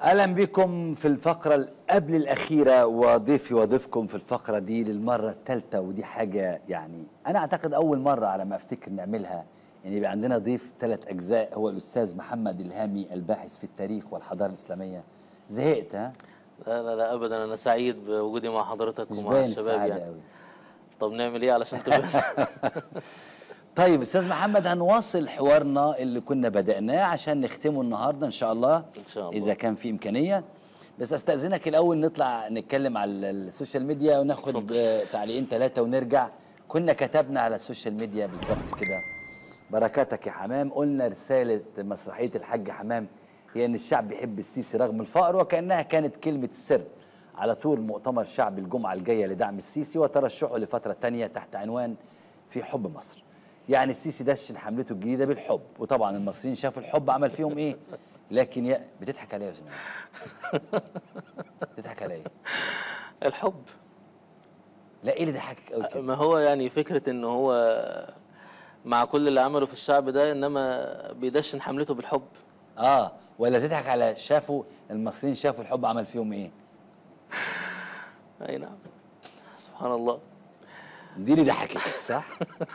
اهلا بكم في الفقره اللي قبل الاخيره وضيفي وضيفكم في الفقره دي للمره الثالثه ودي حاجه يعني انا اعتقد اول مره على ما افتكر نعملها يعني يبقى عندنا ضيف ثلاث اجزاء هو الاستاذ محمد الهامي الباحث في التاريخ والحضاره الاسلاميه زهقت ها لا لا لا ابدا انا سعيد بوجودي مع حضرتك مش ومع باين الشباب السعاده يعني قوي طب نعمل ايه علشان تبقى طيب استاذ محمد هنواصل حوارنا اللي كنا بدأناه عشان نختمه النهارده ان شاء الله ان شاء الله اذا كان في امكانيه بس استاذنك الاول نطلع نتكلم على السوشيال ميديا وناخد اتفضل. آه، تعليقين ثلاثه ونرجع كنا كتبنا على السوشيال ميديا بالظبط كده بركاتك يا حمام قلنا رساله مسرحيه الحاج حمام هي ان الشعب بيحب السيسي رغم الفقر وكانها كانت كلمه السر على طول مؤتمر شعب الجمعه الجايه لدعم السيسي وترشحه لفتره تانية تحت عنوان في حب مصر يعني السيسي دشن حملته الجديده بالحب وطبعا المصريين شافوا الحب عمل فيهم ايه لكن يا بتضحك عليا يا استاذ بتضحك عليا الحب لا ايه اللي ضحكك قوي كده ما هو يعني فكره ان هو مع كل اللي عمله في الشعب ده انما بيدشن حملته بالحب اه ولا بتضحك على شافوا المصريين شافوا الحب عمل فيهم ايه اي نعم سبحان الله دي اللي ضحكتك صح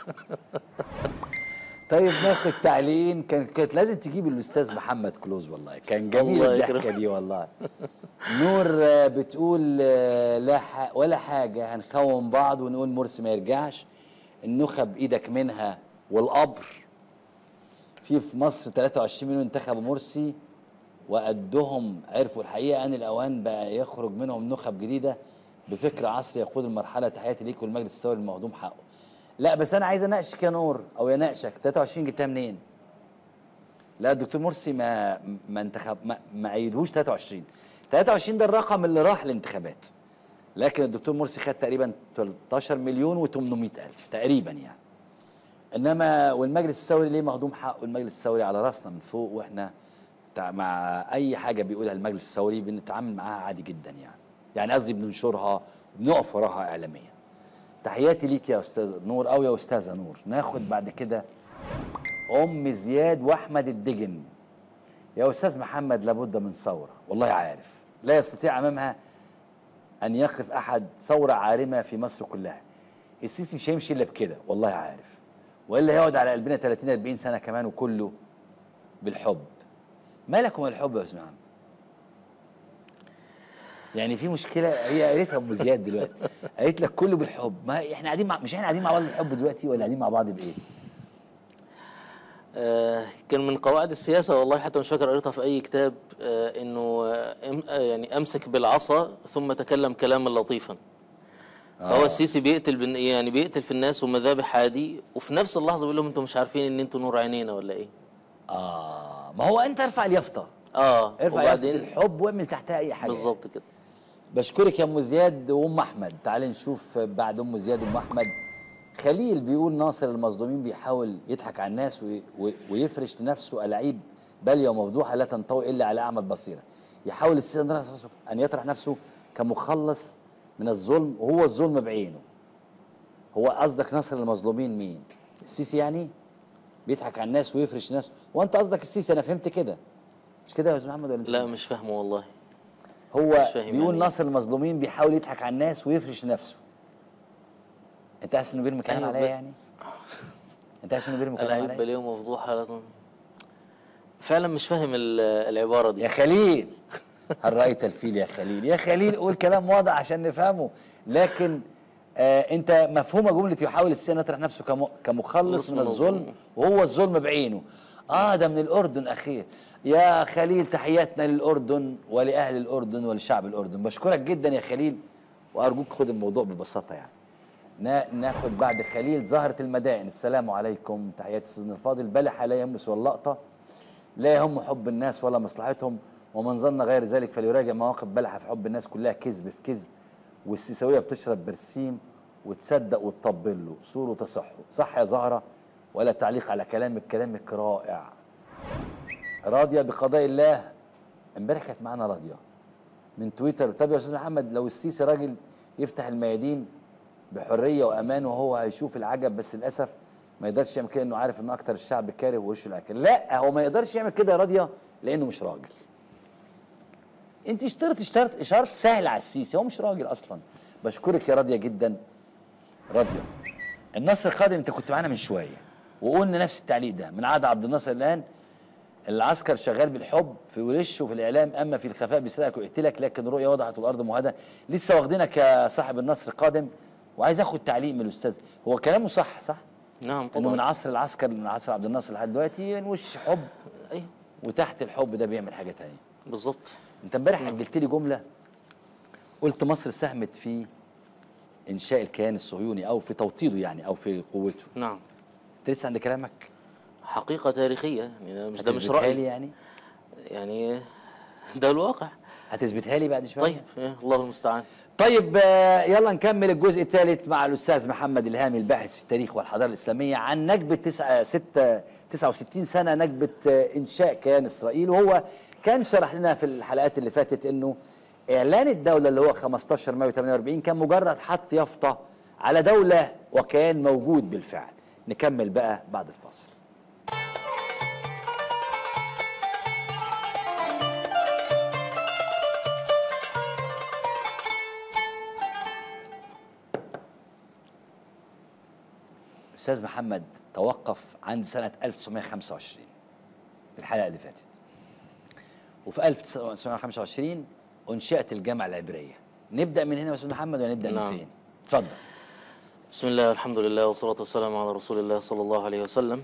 طيب ناخد تعليقين كان كانت لازم تجيب الاستاذ محمد كلوز والله كان جميل الله الضحكه يكرمك. دي والله نور آه، بتقول آه، لا ح... ولا حاجه هنخون بعض ونقول مرسي ما يرجعش النخب ايدك منها والقبر في في مصر 23 مليون انتخبوا مرسي وقدهم عرفوا الحقيقه ان الاوان بقى يخرج منهم نخب جديده بفكر عصري يقود المرحله تحياتي ليك والمجلس الثوري المهضوم حقه. لا بس انا عايز اناقشك يا نور او يناقشك 23 جبتها منين؟ لا الدكتور مرسي ما ما انتخب ما, ما ايدهوش 23 23 ده الرقم اللي راح الانتخابات لكن الدكتور مرسي خد تقريبا 13 مليون و800 الف تقريبا يعني انما والمجلس الثوري ليه مهضوم حقه المجلس الثوري على راسنا من فوق واحنا تع- مع اي حاجه بيقولها المجلس الثوري بنتعامل معاها عادي جدا يعني يعني قصدي بننشرها بنقف وراها اعلاميا تحياتي ليك يا استاذ نور او يا استاذه نور ناخد بعد كده ام زياد واحمد الدجن يا استاذ محمد لابد من ثوره والله عارف لا يستطيع امامها ان يقف احد ثوره عارمه في مصر كلها السيسي مش هيمشي الا بكده والله عارف والا هيقعد على قلبنا 30 40 سنه كمان وكله بالحب مالك ومال الحب يا استاذ محمد يعني في مشكله هي قالتها ام زياد دلوقتي قالت لك كله بالحب ما احنا قاعدين مع مش احنا قاعدين مع بعض بالحب دلوقتي ولا قاعدين مع بعض بايه آه، كان من قواعد السياسة والله حتى مش فاكر قريتها في أي كتاب آه، إنه آه، أم- آه، يعني أمسك بالعصا ثم تكلم كلاما لطيفا فهو السيسي بيقتل بن يعني بيقتل في الناس ومذابح عادي وفي نفس اللحظة بيقول لهم أنتم مش عارفين إن أنتوا نور عينينا ولا إيه؟ اه ما هو انت ارفع اليافطه آه ارفع يافطه وبعدين الحب واعمل تحتها اي حاجه بالظبط كده بشكرك يا ام زياد وام احمد تعالي نشوف بعد ام زياد وام احمد خليل بيقول ناصر المظلومين بيحاول يضحك على الناس وي- وي- ويفرش لنفسه ألاعيب بالية ومفضوحة لا تنطوي إلا على أعمى البصيرة يحاول السيسي أن يطرح نفسه- أن يطرح نفسه كمخلص من الظلم وهو الظلم بعينه هو قصدك ناصر المظلومين مين السيسي يعني بيضحك على الناس ويفرش نفسه وانت قصدك السيسي انا فهمت كده مش كده يا استاذ محمد ولا انت لا مش فاهمه والله هو مش فاهم بيقول يعني إيه. ناصر المظلومين بيحاول يضحك على الناس ويفرش نفسه انت حاسس انه بيرمي كلام أيوة عليا بس- يعني انت حاسس انه بيرمي كلام ألاعيب عليا باليه ومفضوحة لا تن- فعلا مش فاهم ال- العبارة دي يا خليل هل رايت الفيل يا خليل يا خليل قول كلام واضح عشان نفهمه لكن آه انت مفهومه جمله يحاول السيسي ان يطرح نفسه كم- كمخلص خلص من من الظلم الظلم. وهو الظلم بعينه اه ده من الاردن اخيه يا خليل تحياتنا للاردن ولاهل الاردن ولشعب الاردن بشكرك جدا يا خليل وارجوك خد الموضوع ببساطه يعني نا- ناخد بعد خليل زهرة المدائن السلام عليكم تحيات استاذنا الفاضل بلح لا يمس ولا لقطة لا يهم حب الناس ولا مصلحتهم ومن ظن غير ذلك فليراجع مواقف بلحة في حب الناس كلها كذب في كذب والسيساوية بتشرب برسيم وتصدق وتطبل له سور وتصحه صح يا زهرة ولا تعليق على كلامك كلامك رائع راضية بقضاء الله امبارح كانت معانا راضية من تويتر طب يا استاذ محمد لو السيسي راجل يفتح الميادين بحريه وامان وهو هيشوف العجب بس للاسف ما يقدرش يعمل كده انه عارف ان اكتر الشعب كاره ووشه الاكل لا هو ما يقدرش يعمل كده يا راضيه لانه مش راجل انت اشترت اشترت اشارت سهل على السيسي هو مش راجل اصلا بشكرك يا راضيه جدا راضيه النصر القادم انت كنت معانا من شويه وقلنا نفس التعليق ده من عهد عبد الناصر الان العسكر شغال بالحب في وش وفي الاعلام اما في الخفاء بيسرقك ويقتلك لكن الرؤيه وضحت والارض مهاده لسه واخدينك يا صاحب النصر القادم وعايز اخد تعليق من الاستاذ هو كلامه صح صح نعم انه من طبعا عصر العسكر من عصر عبد الناصر لحد دلوقتي الوش حب ايوه وتحت الحب ده بيعمل حاجه تانية بالظبط انت امبارح اجلت لي جمله قلت مصر ساهمت في انشاء الكيان الصهيوني او في توطيده يعني او في قوته نعم انت لسه عند كلامك حقيقه تاريخيه يعني ده مش ده مش هتثبتها لي رايي يعني يعني ده الواقع هتثبتها لي بعد شويه طيب إيه، الله المستعان طيب آه، يلا نكمل الجزء الثالث مع الاستاذ محمد الهامي الباحث في التاريخ والحضاره الاسلاميه عن نكبه 9 6 69 سنه نكبه آه، انشاء كيان اسرائيل وهو كان شرح لنا في الحلقات اللي فاتت انه اعلان الدوله اللي هو 15 مايو 48 كان مجرد حط يافطه على دوله وكيان موجود بالفعل نكمل بقى بعد الفاصل استاذ محمد توقف عند سنه 1925 في الحلقه اللي فاتت وفي 1925 انشئت الجامعه العبريه نبدا من هنا يا استاذ محمد ولا نبدا نعم. من فين اتفضل بسم الله والحمد لله والصلاة والسلام على رسول الله صلى الله عليه وسلم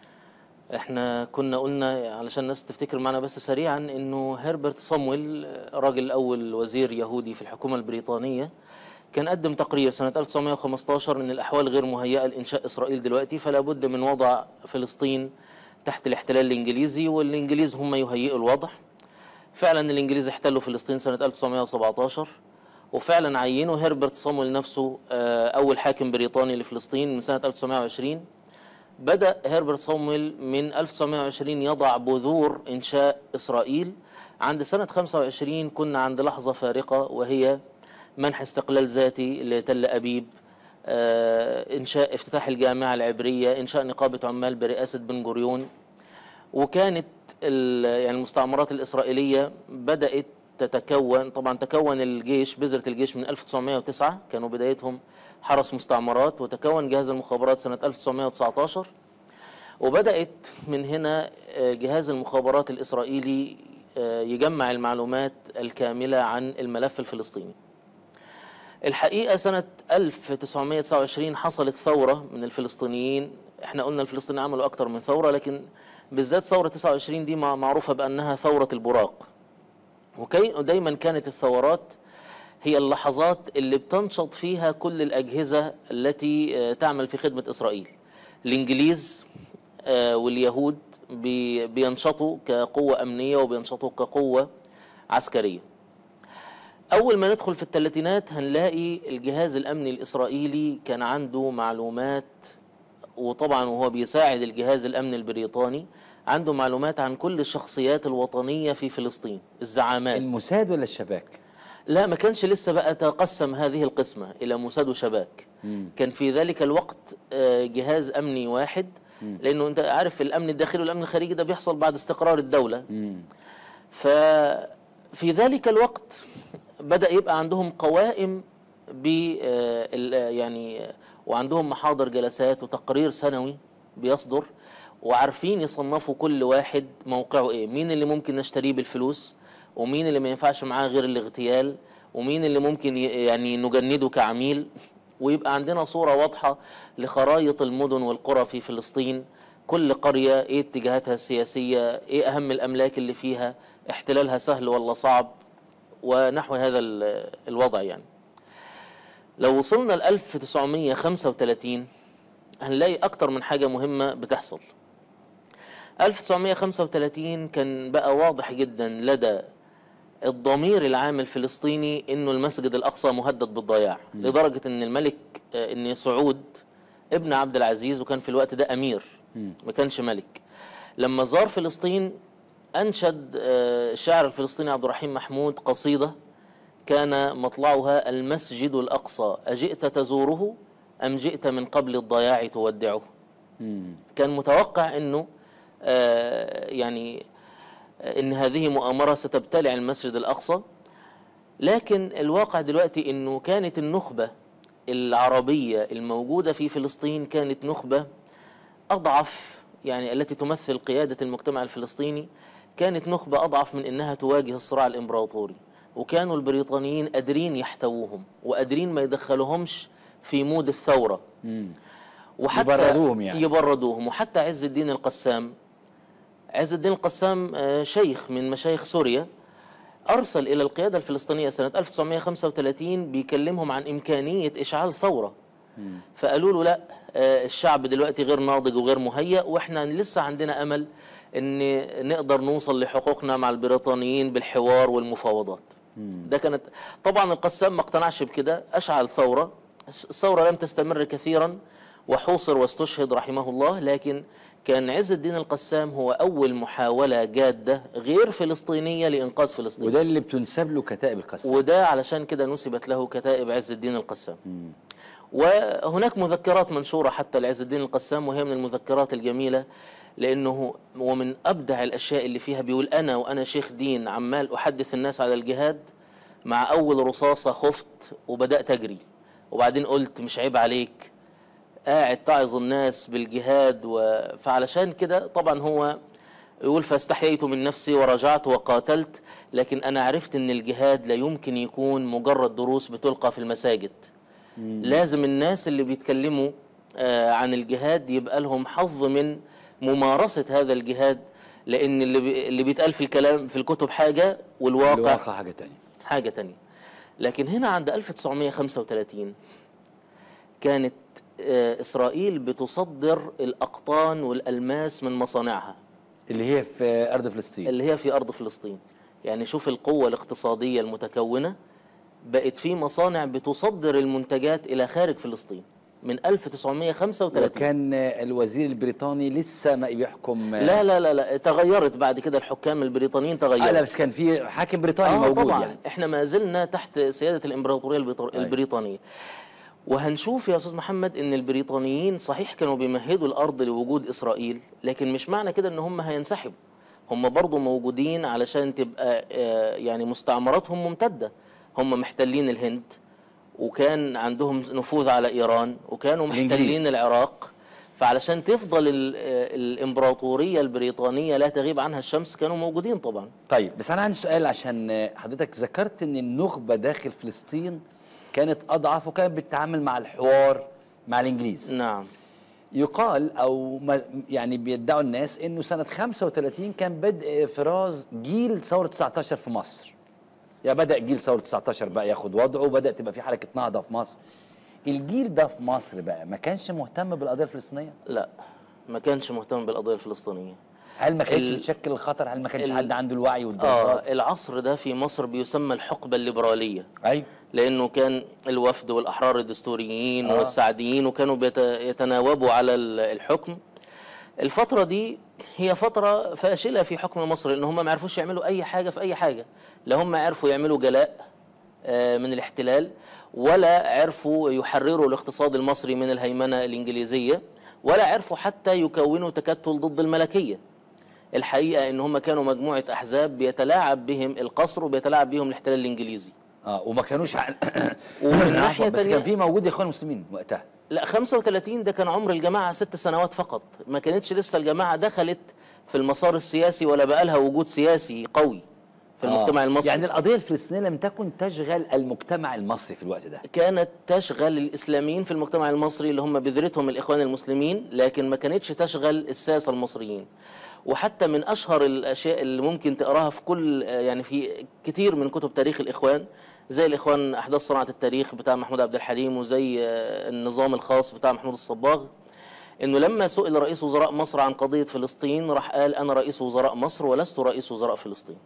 احنا كنا قلنا علشان الناس تفتكر معنا بس سريعا انه هربرت صامويل راجل اول وزير يهودي في الحكومة البريطانية كان قدم تقرير سنة 1915 ان الاحوال غير مهيئة لانشاء اسرائيل دلوقتي فلا بد من وضع فلسطين تحت الاحتلال الانجليزي والانجليز هم يهيئوا الوضع فعلا الانجليز احتلوا فلسطين سنة 1917 وفعلا عينوا هربرت صامويل نفسه آه، اول حاكم بريطاني لفلسطين من سنة 1920 بدأ هربرت صامويل من 1920 يضع بذور إنشاء إسرائيل عند سنة 25 كنا عند لحظة فارقة وهي منح استقلال ذاتي لتل أبيب آه، إنشاء افتتاح الجامعة العبرية إنشاء نقابة عمال برئاسة بن جوريون وكانت ال- يعني المستعمرات الإسرائيلية بدأت تتكون طبعا تكون الجيش بذرة الجيش من 1909 كانوا بدايتهم حرس مستعمرات وتكون جهاز المخابرات سنة 1919 وبدأت من هنا آه، جهاز المخابرات الإسرائيلي آه، يجمع المعلومات الكاملة عن الملف الفلسطيني الحقيقة سنة 1929 حصلت ثورة من الفلسطينيين احنا قلنا الفلسطينيين عملوا أكتر من ثورة لكن بالذات ثورة 29 دي مع- معروفة بأنها ثورة البراق وكي دايما كانت الثورات هي اللحظات اللي بتنشط فيها كل الأجهزة التي آه، تعمل في خدمة إسرائيل الإنجليز آه، واليهود بي- بينشطوا كقوة أمنية وبينشطوا كقوة عسكرية أول ما ندخل في الثلاثينات هنلاقي الجهاز الأمني الإسرائيلي كان عنده معلومات وطبعا وهو بيساعد الجهاز الأمني البريطاني عنده معلومات عن كل الشخصيات الوطنية في فلسطين الزعامات الموساد ولا الشباك لا ما كانش لسه بقى تقسم هذه القسمة إلى موساد وشباك كان في ذلك الوقت آه، جهاز أمني واحد لأنه أنت عارف الأمن الداخلي والأمن الخارجي ده بيحصل بعد استقرار الدولة ففي ذلك الوقت بدأ يبقى عندهم قوائم ب آه، ال- آه، يعني آه، وعندهم محاضر جلسات وتقرير سنوي بيصدر وعارفين يصنفوا كل واحد موقعه ايه مين اللي ممكن نشتريه بالفلوس ومين اللي ما ينفعش معاه غير الاغتيال ومين اللي ممكن ي- يعني نجنده كعميل ويبقى عندنا صورة واضحة لخرائط المدن والقرى في فلسطين كل قرية ايه اتجاهاتها السياسية ايه اهم الاملاك اللي فيها احتلالها سهل ولا صعب ونحو هذا ال- الوضع يعني لو وصلنا ل 1935 هنلاقي أكتر من حاجة مهمة بتحصل 1935 كان بقى واضح جدا لدى الضمير العام الفلسطيني انه المسجد الاقصى مهدد بالضياع لدرجه ان الملك آه، ان سعود ابن عبد العزيز وكان في الوقت ده امير ما كانش ملك لما زار فلسطين انشد آه، الشاعر الفلسطيني عبد الرحيم محمود قصيده كان مطلعها المسجد الاقصى اجئت تزوره ام جئت من قبل الضياع تودعه كان متوقع انه آه، يعني آه، ان هذه مؤامره ستبتلع المسجد الاقصى لكن الواقع دلوقتي انه كانت النخبه العربيه الموجوده في فلسطين كانت نخبه اضعف يعني التي تمثل قياده المجتمع الفلسطيني كانت نخبه اضعف من انها تواجه الصراع الامبراطوري وكانوا البريطانيين قادرين يحتووهم وقادرين ما يدخلوهمش في مود الثوره وحتى يبردوهم يعني. يبردوهم وحتى عز الدين القسام عز الدين القسام آه، شيخ من مشايخ سوريا أرسل إلى القيادة الفلسطينية سنة 1935 بيكلمهم عن إمكانية إشعال ثورة فقالوا له لا آه، الشعب دلوقتي غير ناضج وغير مهيأ وإحنا لسه عندنا أمل إن نقدر نوصل لحقوقنا مع البريطانيين بالحوار والمفاوضات ده كانت طبعا القسام ما اقتنعش بكده أشعل ثورة الثورة لم تستمر كثيرا وحوصر واستشهد رحمه الله لكن كان عز الدين القسام هو أول محاولة جادة غير فلسطينية لإنقاذ فلسطين وده اللي بتنسب له كتائب القسام وده علشان كده نسبت له كتائب عز الدين القسام وهناك مذكرات منشورة حتى لعز الدين القسام وهي من المذكرات الجميلة لأنه ومن أبدع الأشياء اللي فيها بيقول أنا وأنا شيخ دين عمال أحدث الناس على الجهاد مع أول رصاصة خفت وبدأت أجري وبعدين قلت مش عيب عليك قاعد تعظ الناس بالجهاد و... فعلشان كده طبعا هو يقول فاستحييت من نفسي ورجعت وقاتلت لكن أنا عرفت أن الجهاد لا يمكن يكون مجرد دروس بتلقى في المساجد لازم الناس اللي بيتكلموا آه، عن الجهاد يبقى لهم حظ من ممارسة هذا الجهاد لأن اللي بي- اللي بيتقال في الكلام في الكتب حاجة والواقع الواقع حاجة تانية حاجة تانية لكن هنا عند 1935 كانت آه، إسرائيل بتصدر الأقطان والألماس من مصانعها اللي هي في أرض فلسطين اللي هي في أرض فلسطين يعني شوف القوة الاقتصادية المتكونة بقت في مصانع بتصدر المنتجات إلى خارج فلسطين من 1935 وكان الوزير البريطاني لسه ما بيحكم لا لا لا لا تغيرت بعد كده الحكام البريطانيين آه لا تغيروا بس كان في حاكم بريطاني آه موجود طبعا يعني احنا ما زلنا تحت سيادة الإمبراطورية البيطر- البريطانية وهنشوف يا أستاذ محمد إن البريطانيين صحيح كانوا بيمهدوا الأرض لوجود إسرائيل لكن مش معنى كده إن هم هينسحبوا هم برضو موجودين علشان تبقى آه، يعني مستعمراتهم ممتدة هم محتلين الهند وكان عندهم نفوذ على إيران وكانوا الإنجليز. محتلين العراق فعلشان تفضل ال- آه، الإمبراطورية البريطانية لا تغيب عنها الشمس كانوا موجودين طبعا طيب بس انا عندي سؤال عشان حضرتك ذكرت ان النخبه داخل فلسطين كانت اضعف وكانت بتتعامل مع الحوار مع الانجليز نعم يقال او ما يعني بيدعوا الناس انه سنه 35 كان بدء افراز جيل ثوره 19 في مصر يا بدا جيل ثوره 19 بقى ياخد وضعه وبدا تبقى في حركه نهضه في مصر الجيل ده في مصر بقى ما كانش مهتم بالقضيه الفلسطينيه لا ما كانش مهتم بالقضية الفلسطينية هل ما كانتش ال- بتشكل الخطر هل ما كانش ال- حد عنده الوعي آه والدراسات العصر ده في مصر بيسمى الحقبة الليبرالية ايوه لأنه كان الوفد والأحرار الدستوريين آه. والسعديين وكانوا بيت- يتناوبوا على ال- الحكم الفترة دي هي فترة فاشلة في حكم مصر لأن هم ما عرفوش يعملوا أي حاجة في أي حاجة لا هم عرفوا يعملوا جلاء آه، من الاحتلال ولا عرفوا يحرروا الاقتصاد المصري من الهيمنة الإنجليزية ولا عرفوا حتى يكونوا تكتل ضد الملكية الحقيقة إن هم كانوا مجموعة أحزاب بيتلاعب بهم القصر وبيتلاعب بهم الاحتلال الإنجليزي اه وما كانوش عن... ومن ناحية عفواً، بس تانية- كان في موجود اخوان المسلمين وقتها لا 35 ده كان عمر الجماعة ست سنوات فقط ما كانتش لسه الجماعة دخلت في المسار السياسي ولا بقى لها وجود سياسي قوي في المجتمع آه. المصري يعني القضيه الفلسطينيه لم تكن تشغل المجتمع المصري في الوقت ده كانت تشغل الإسلاميين في المجتمع المصري اللي هم بذرتهم الإخوان المسلمين لكن ما كانتش تشغل الساسة المصريين وحتى من أشهر الأشياء اللي ممكن تقراها في كل يعني في كتير من كتب تاريخ الإخوان زي الإخوان أحداث صناعة التاريخ بتاع محمود عبد الحليم وزي آه، النظام الخاص بتاع محمود الصباغ انه لما سئل رئيس وزراء مصر عن قضيه فلسطين راح قال انا رئيس وزراء مصر ولست رئيس وزراء فلسطين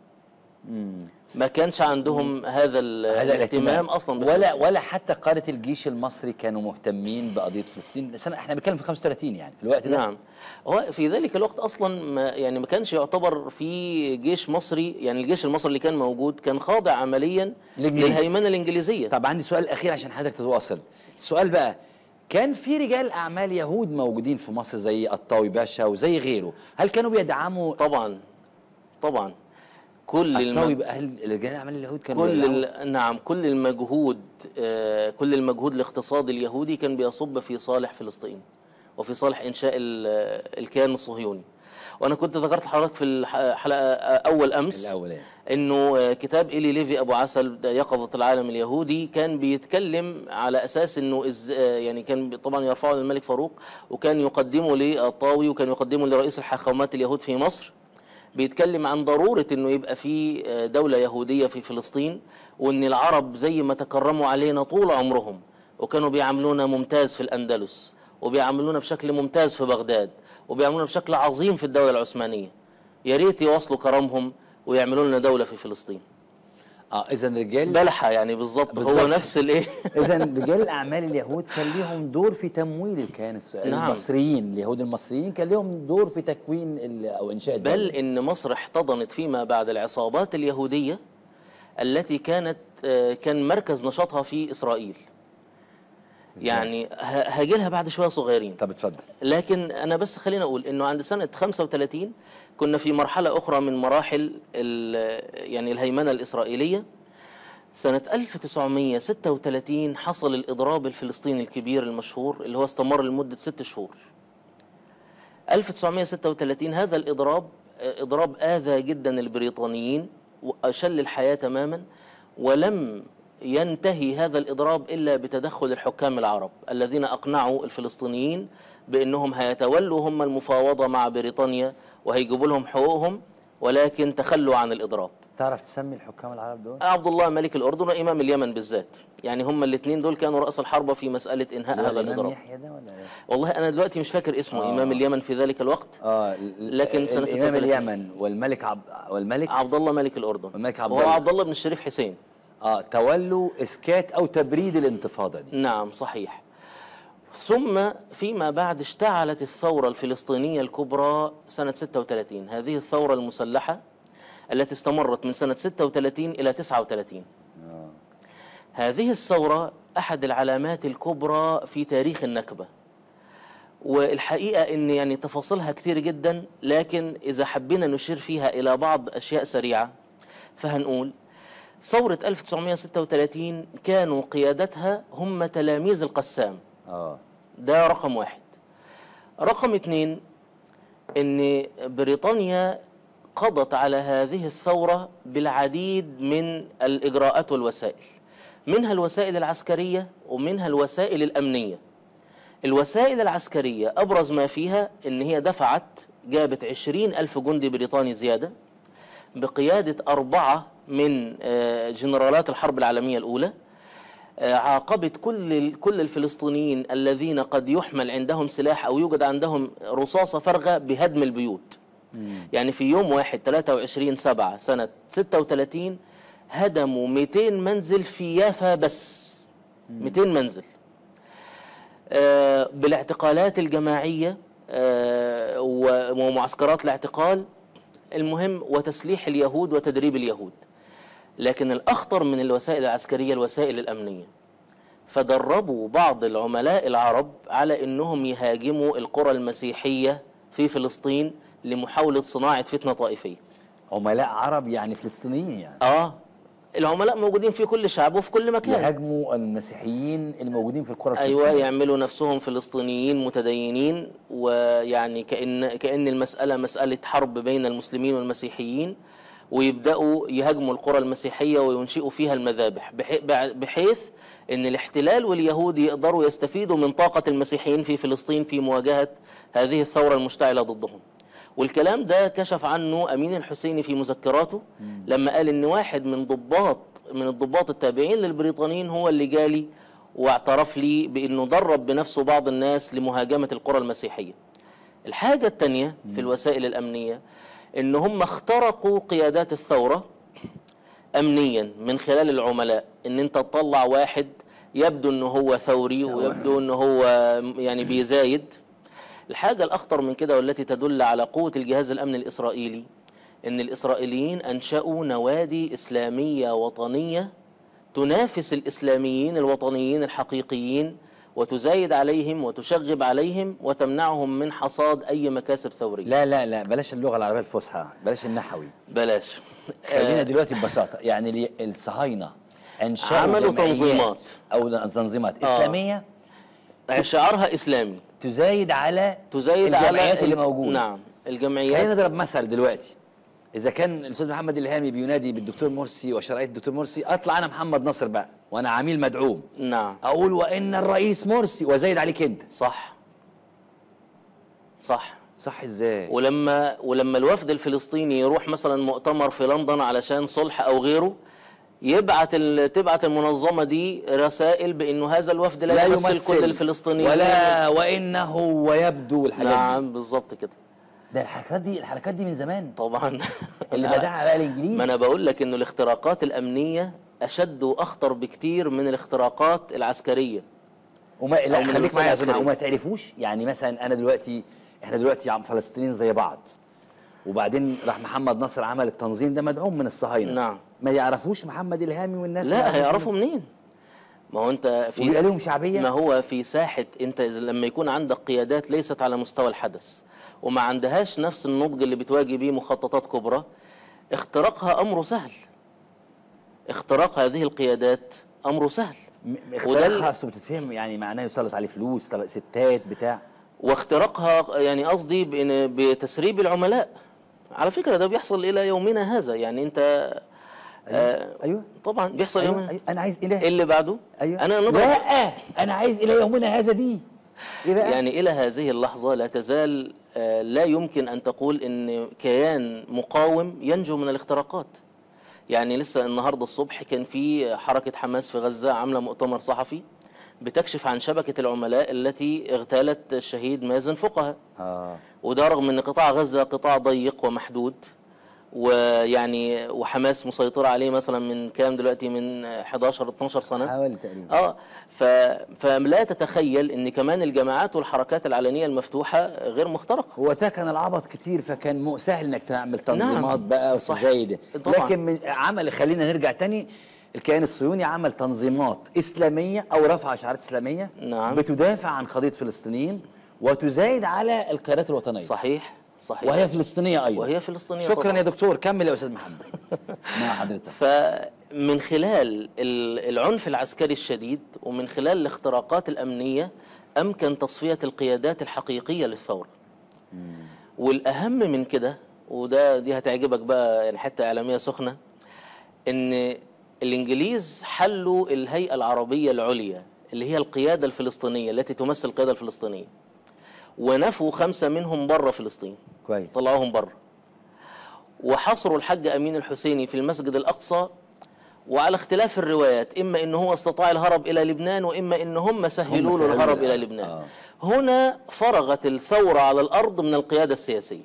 ما كانش عندهم هذا, ال- هذا الاهتمام اصلا ولا بفلسطين. ولا حتى قاده الجيش المصري كانوا مهتمين بقضيه فلسطين سنة احنا بنتكلم في 35 يعني في الوقت ده نعم هو في ذلك الوقت اصلا ما يعني ما كانش يعتبر في جيش مصري يعني الجيش المصري اللي كان موجود كان خاضع عمليا للإنجليز. للهيمنه الانجليزيه طب عندي سؤال اخير عشان حضرتك تتواصل السؤال بقى كان في رجال اعمال يهود موجودين في مصر زي الطاوي باشا وزي غيره هل كانوا بيدعموا طبعا طبعا كل الطاوي المج... بقى اهل رجال اعمال اليهود كانوا كل بيولعوا؟ ال... نعم كل المجهود آه، كل المجهود الاقتصادي اليهودي كان بيصب في صالح فلسطين وفي صالح انشاء ال- الكيان الصهيوني وانا كنت ذكرت لحضرتك في الحلقه اول امس الاول يعني. انه آه، كتاب ايلي ليفي ابو عسل ده يقظه العالم اليهودي كان بيتكلم على اساس انه إز آه، يعني كان طبعا يرفعه للملك فاروق وكان يقدمه للطاوي وكان يقدمه لرئيس الحاخامات اليهود في مصر بيتكلم عن ضروره انه يبقى في آه، دوله يهوديه في فلسطين وان العرب زي ما تكرموا علينا طول عمرهم وكانوا بيعاملونا ممتاز في الاندلس وبيعاملونا بشكل ممتاز في بغداد وبيعاملونا بشكل عظيم في الدوله العثمانيه يا ريت يواصلوا كرمهم ويعملوا لنا دوله في فلسطين اه اذا رجال بلحة يعني بالظبط هو بالظبط. نفس الايه اذا رجال الاعمال اليهود كان ليهم دور في تمويل الكيان الس- نعم. المصريين اليهود المصريين كان لهم دور في تكوين ال- او انشاء الدولة. بل ان مصر احتضنت فيما بعد العصابات اليهوديه التي كانت آه، كان مركز نشاطها في اسرائيل يعني هاجي لها بعد شويه صغيرين طب اتفضل لكن انا بس خليني اقول انه عند سنه 35 كنا في مرحله اخرى من مراحل ال- يعني الهيمنه الاسرائيليه سنه 1936 حصل الاضراب الفلسطيني الكبير المشهور اللي هو استمر لمده ست شهور 1936 هذا الاضراب آه، اضراب اذى جدا البريطانيين واشل الحياه تماما ولم ينتهي هذا الاضراب الا بتدخل الحكام العرب الذين اقنعوا الفلسطينيين بانهم هيتولوا هم المفاوضه مع بريطانيا وهيجيبوا لهم حقوقهم ولكن تخلوا عن الاضراب تعرف تسمي الحكام العرب دول؟ عبد الله ملك الاردن وامام اليمن بالذات يعني هم الاثنين دول كانوا راس الحربه في مساله انهاء اللي هو هذا الإمام الاضراب يحيى ده ولا إيه؟ والله انا دلوقتي مش فاكر اسمه آه. امام اليمن في ذلك الوقت اه ال- لكن سنة الامام 36. اليمن والملك عبد والملك عبد الله ملك الاردن الملك عبد وهو الله. عبد الله بن الشريف حسين اه تولوا اسكات او تبريد الانتفاضه دي نعم صحيح ثم فيما بعد اشتعلت الثورة الفلسطينية الكبرى سنة 36 هذه الثورة المسلحة التي استمرت من سنة 36 إلى 39 هذه الثورة أحد العلامات الكبرى في تاريخ النكبة والحقيقة أن يعني تفاصيلها كتير جدا لكن إذا حبينا نشير فيها إلى بعض أشياء سريعة فهنقول ثورة 1936 كانوا قيادتها هم تلاميذ القسام اه ده رقم واحد رقم اتنين ان بريطانيا قضت على هذه الثورة بالعديد من الإجراءات والوسائل منها الوسائل العسكرية ومنها الوسائل الأمنية الوسائل العسكرية أبرز ما فيها إن هي دفعت جابت عشرين ألف جندي بريطاني زيادة بقيادة أربعة من آه، جنرالات الحرب العالمية الأولى آه، عاقبت كل ال- كل الفلسطينيين الذين قد يحمل عندهم سلاح أو يوجد عندهم رصاصة فارغة بهدم البيوت يعني في يوم واحد 23 سبعة سنة 36 هدموا 200 منزل في يافا بس 200 منزل آه، بالاعتقالات الجماعية آه، و- ومعسكرات الاعتقال المهم وتسليح اليهود وتدريب اليهود لكن الأخطر من الوسائل العسكرية الوسائل الأمنية فدربوا بعض العملاء العرب على أنهم يهاجموا القرى المسيحية في فلسطين لمحاولة صناعة فتنة طائفية عملاء عرب يعني فلسطينيين يعني آه العملاء موجودين في كل شعب وفي كل مكان يهاجموا المسيحيين الموجودين في القرى ايوه الفلسطينيه يعملوا نفسهم فلسطينيين متدينين ويعني كان كان المساله مساله حرب بين المسلمين والمسيحيين ويبداوا يهاجموا القرى المسيحيه وينشئوا فيها المذابح بحي- بع- بحيث ان الاحتلال واليهود يقدروا يستفيدوا من طاقه المسيحيين في فلسطين في مواجهه هذه الثوره المشتعله ضدهم والكلام ده كشف عنه امين الحسيني في مذكراته لما قال ان واحد من ضباط من الضباط التابعين للبريطانيين هو اللي جالي واعترف لي بانه درب بنفسه بعض الناس لمهاجمه القرى المسيحيه. الحاجه الثانيه في الوسائل الامنيه ان هم اخترقوا قيادات الثوره امنيا من خلال العملاء ان انت تطلع واحد يبدو انه هو ثوري ويبدو انه هو يعني بيزايد الحاجه الاخطر من كده والتي تدل على قوه الجهاز الامني الاسرائيلي ان الاسرائيليين انشاوا نوادي اسلاميه وطنيه تنافس الاسلاميين الوطنيين الحقيقيين وتزايد عليهم وتشغب عليهم وتمنعهم من حصاد أي مكاسب ثورية لا لا لا بلاش اللغه العربيه الفصحى بلاش النحوي بلاش خلينا دلوقتي ببساطه يعني لي- الصهاينه انشأوا عملوا جمعيات تنظيمات. او تنظيمات آه. اسلاميه شعارها إسلامي تزايد على تزايد على الجمعيات اللي ال- موجوده نعم خلينا الجمعيات نضرب مثل دلوقتي اذا كان الاستاذ محمد الهامي بينادي بالدكتور مرسي وشرعيه الدكتور مرسي اطلع انا محمد نصر بقى وانا عميل مدعوم نعم اقول وان الرئيس مرسي وزايد عليك انت صح صح صح ازاي ولما ولما الوفد الفلسطيني يروح مثلا مؤتمر في لندن علشان صلح او غيره يبعت ال- تبعت المنظمه دي رسائل بانه هذا الوفد لا, يمثل, كل الفلسطينيين ولا وانه ويبدو الحاجات دي نعم بالظبط كده ده الحركات دي الحركات دي من زمان طبعا اللي بدعها بقى الانجليز ما انا بقول لك انه الاختراقات الامنيه اشد واخطر بكتير من الاختراقات العسكريه وما أو لا من خليك الوسائل معايا يا جماعه العسكرية. وما تعرفوش يعني مثلا انا دلوقتي احنا دلوقتي عم فلسطينيين زي بعض وبعدين راح محمد نصر عمل التنظيم ده مدعوم من الصهاينه نعم. ما يعرفوش محمد الهامي والناس ما لا يعرفوش هيعرفوا منين ما هو انت في ويبقى لهم شعبية؟ ما هو في ساحه انت إذا لما يكون عندك قيادات ليست على مستوى الحدث وما عندهاش نفس النضج اللي بتواجه بيه مخططات كبرى اختراقها امره سهل اختراق هذه القيادات امره سهل م- وده اختراقها ال- اصل بتتفهم يعني معناه يسلط عليه فلوس طل- ستات بتاع واختراقها يعني قصدي بإن- بتسريب العملاء على فكره ده بيحصل الى يومنا هذا يعني انت آه ايوه طبعا بيحصل أيوة. يومنا أيوة. انا عايز ايه اله اللي بعده ايوه انا نضرب لا انا عايز الى يومنا هذا دي ايه بقى يعني إلى هذه اللحظة لا تزال آه، لا يمكن أن تقول أن كيان مقاوم ينجو من الاختراقات يعني لسه النهاردة الصبح كان في حركة حماس في غزة عاملة مؤتمر صحفي بتكشف عن شبكة العملاء التي اغتالت الشهيد مازن فقهة اه وده رغم أن قطاع غزة قطاع ضيق ومحدود ويعني وحماس مسيطرة عليه مثلا من كام دلوقتي من 11 12 سنة حوالي تقريبا اه ف... فلا تتخيل ان كمان الجماعات والحركات العلنيه المفتوحه غير مخترقه هو ده كان العبط كتير فكان مو سهل انك تعمل تنظيمات نعم. بقى صح. وزي ده طبعا. لكن من عمل خلينا نرجع تاني الكيان الصهيوني عمل تنظيمات اسلاميه او رفع شعارات اسلاميه نعم. بتدافع عن قضيه فلسطينين وتزايد على القيادات الوطنيه صحيح صحيح وهي فلسطينيه ايضا وهي فلسطينيه شكرا طبعاً. يا دكتور كمل يا استاذ محمد مع حضرتك فمن خلال ال- العنف العسكري الشديد ومن خلال الاختراقات الامنيه امكن تصفيه القيادات الحقيقيه للثوره والاهم من كده وده دي هتعجبك بقى يعني حته اعلاميه سخنه ان الانجليز حلوا الهيئه العربيه العليا اللي هي القياده الفلسطينيه التي تمثل القياده الفلسطينيه ونفوا خمسه منهم بره فلسطين كويس طلعوهم بره وحصروا الحاج امين الحسيني في المسجد الاقصى وعلى اختلاف الروايات اما ان هو استطاع الهرب الى لبنان واما ان هم سهلوا له سهلوا الهرب له. الى لبنان آه. هنا فرغت الثوره على الارض من القياده السياسيه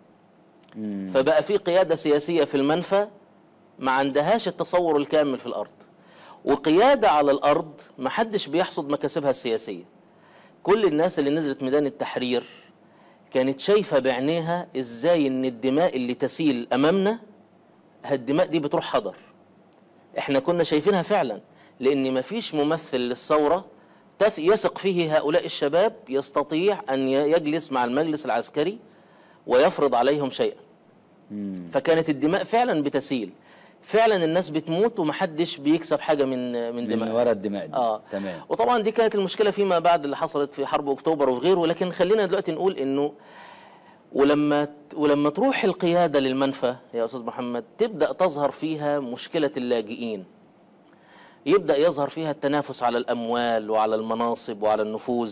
فبقى في قياده سياسيه في المنفى ما عندهاش التصور الكامل في الارض وقياده على الارض ما حدش بيحصد مكاسبها السياسيه كل الناس اللي نزلت ميدان التحرير كانت شايفه بعينيها ازاي ان الدماء اللي تسيل امامنا هالدماء دي بتروح حضر احنا كنا شايفينها فعلا لان مفيش ممثل للثوره تث- يثق فيه هؤلاء الشباب يستطيع ان ي- يجلس مع المجلس العسكري ويفرض عليهم شيئا فكانت الدماء فعلا بتسيل فعلا الناس بتموت ومحدش بيكسب حاجه من من من دماء ورا الدماء دي اه تمام وطبعا دي كانت المشكله فيما بعد اللي حصلت في حرب اكتوبر وفي غيره لكن خلينا دلوقتي نقول انه ولما ولما تروح القياده للمنفى يا استاذ محمد تبدا تظهر فيها مشكله اللاجئين يبدا يظهر فيها التنافس على الاموال وعلى المناصب وعلى النفوذ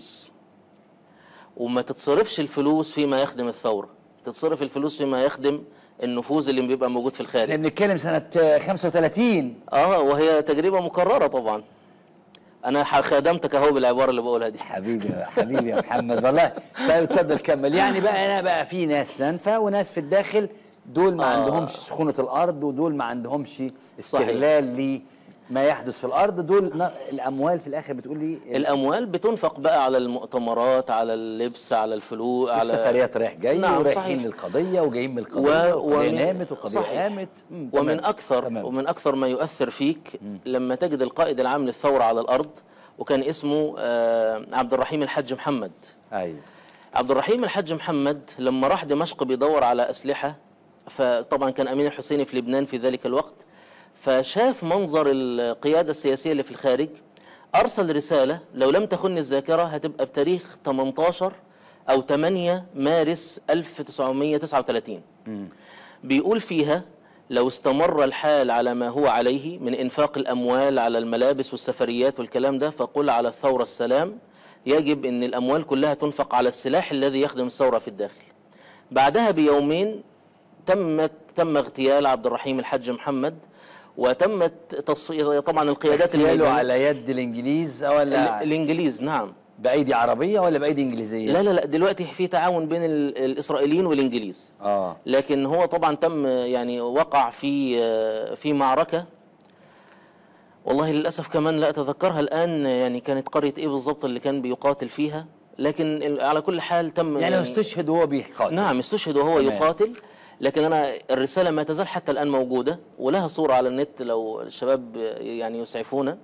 وما تتصرفش الفلوس فيما يخدم الثوره تتصرف الفلوس فيما يخدم النفوذ اللي بيبقى موجود في الخارج احنا بنتكلم سنه آه، 35 اه وهي تجربه مكرره طبعا انا ح- خدمتك اهو بالعباره اللي بقولها دي حبيبي يا حبيبي يا محمد والله طيب اتفضل كمل يعني بقى انا بقى في ناس منفى وناس في الداخل دول ما آه. عندهمش سخونه الارض ودول ما عندهمش استغلال لما يحدث في الارض دول ن- الاموال في الاخر بتقول لي الاموال بتنفق بقى على المؤتمرات على اللبس على الفلوس على السفريات رايح جاي نعم، ورايحين صحيح. للقضيه وجايين من و... القضيه والقضيه ومن... نامت والقضيه صحيح. قامت مم، ومن تمام. اكثر تمام. ومن اكثر ما يؤثر فيك لما تجد القائد العام للثوره على الارض وكان اسمه آه، عبد الرحيم الحج محمد ايوه عبد الرحيم الحج محمد لما راح دمشق بيدور على أسلحة فطبعا كان أمين الحسيني في لبنان في ذلك الوقت فشاف منظر القيادة السياسية اللي في الخارج أرسل رسالة لو لم تخن الذاكرة هتبقى بتاريخ 18 أو 8 مارس 1939 بيقول فيها لو استمر الحال على ما هو عليه من إنفاق الأموال على الملابس والسفريات والكلام ده فقل على الثورة السلام يجب أن الأموال كلها تنفق على السلاح الذي يخدم الثورة في الداخل بعدها بيومين تم تم اغتيال عبد الرحيم الحج محمد وتمت تصفية طبعا القيادات اغتياله الميدانية على يد الانجليز ولا ال- الانجليز نعم بايدي عربيه ولا بايدي انجليزيه لا لا لا دلوقتي في تعاون بين ال- الاسرائيليين والانجليز اه لكن هو طبعا تم يعني وقع في في معركة والله للأسف كمان لا أتذكرها الآن يعني كانت قرية إيه بالضبط اللي كان بيقاتل فيها لكن ال- على كل حال تم يعني, يعني استشهد وهو بيقاتل نعم استشهد وهو تمام. يقاتل لكن أنا الرسالة ما تزال حتى الآن موجودة ولها صورة على النت لو الشباب يعني يسعفونا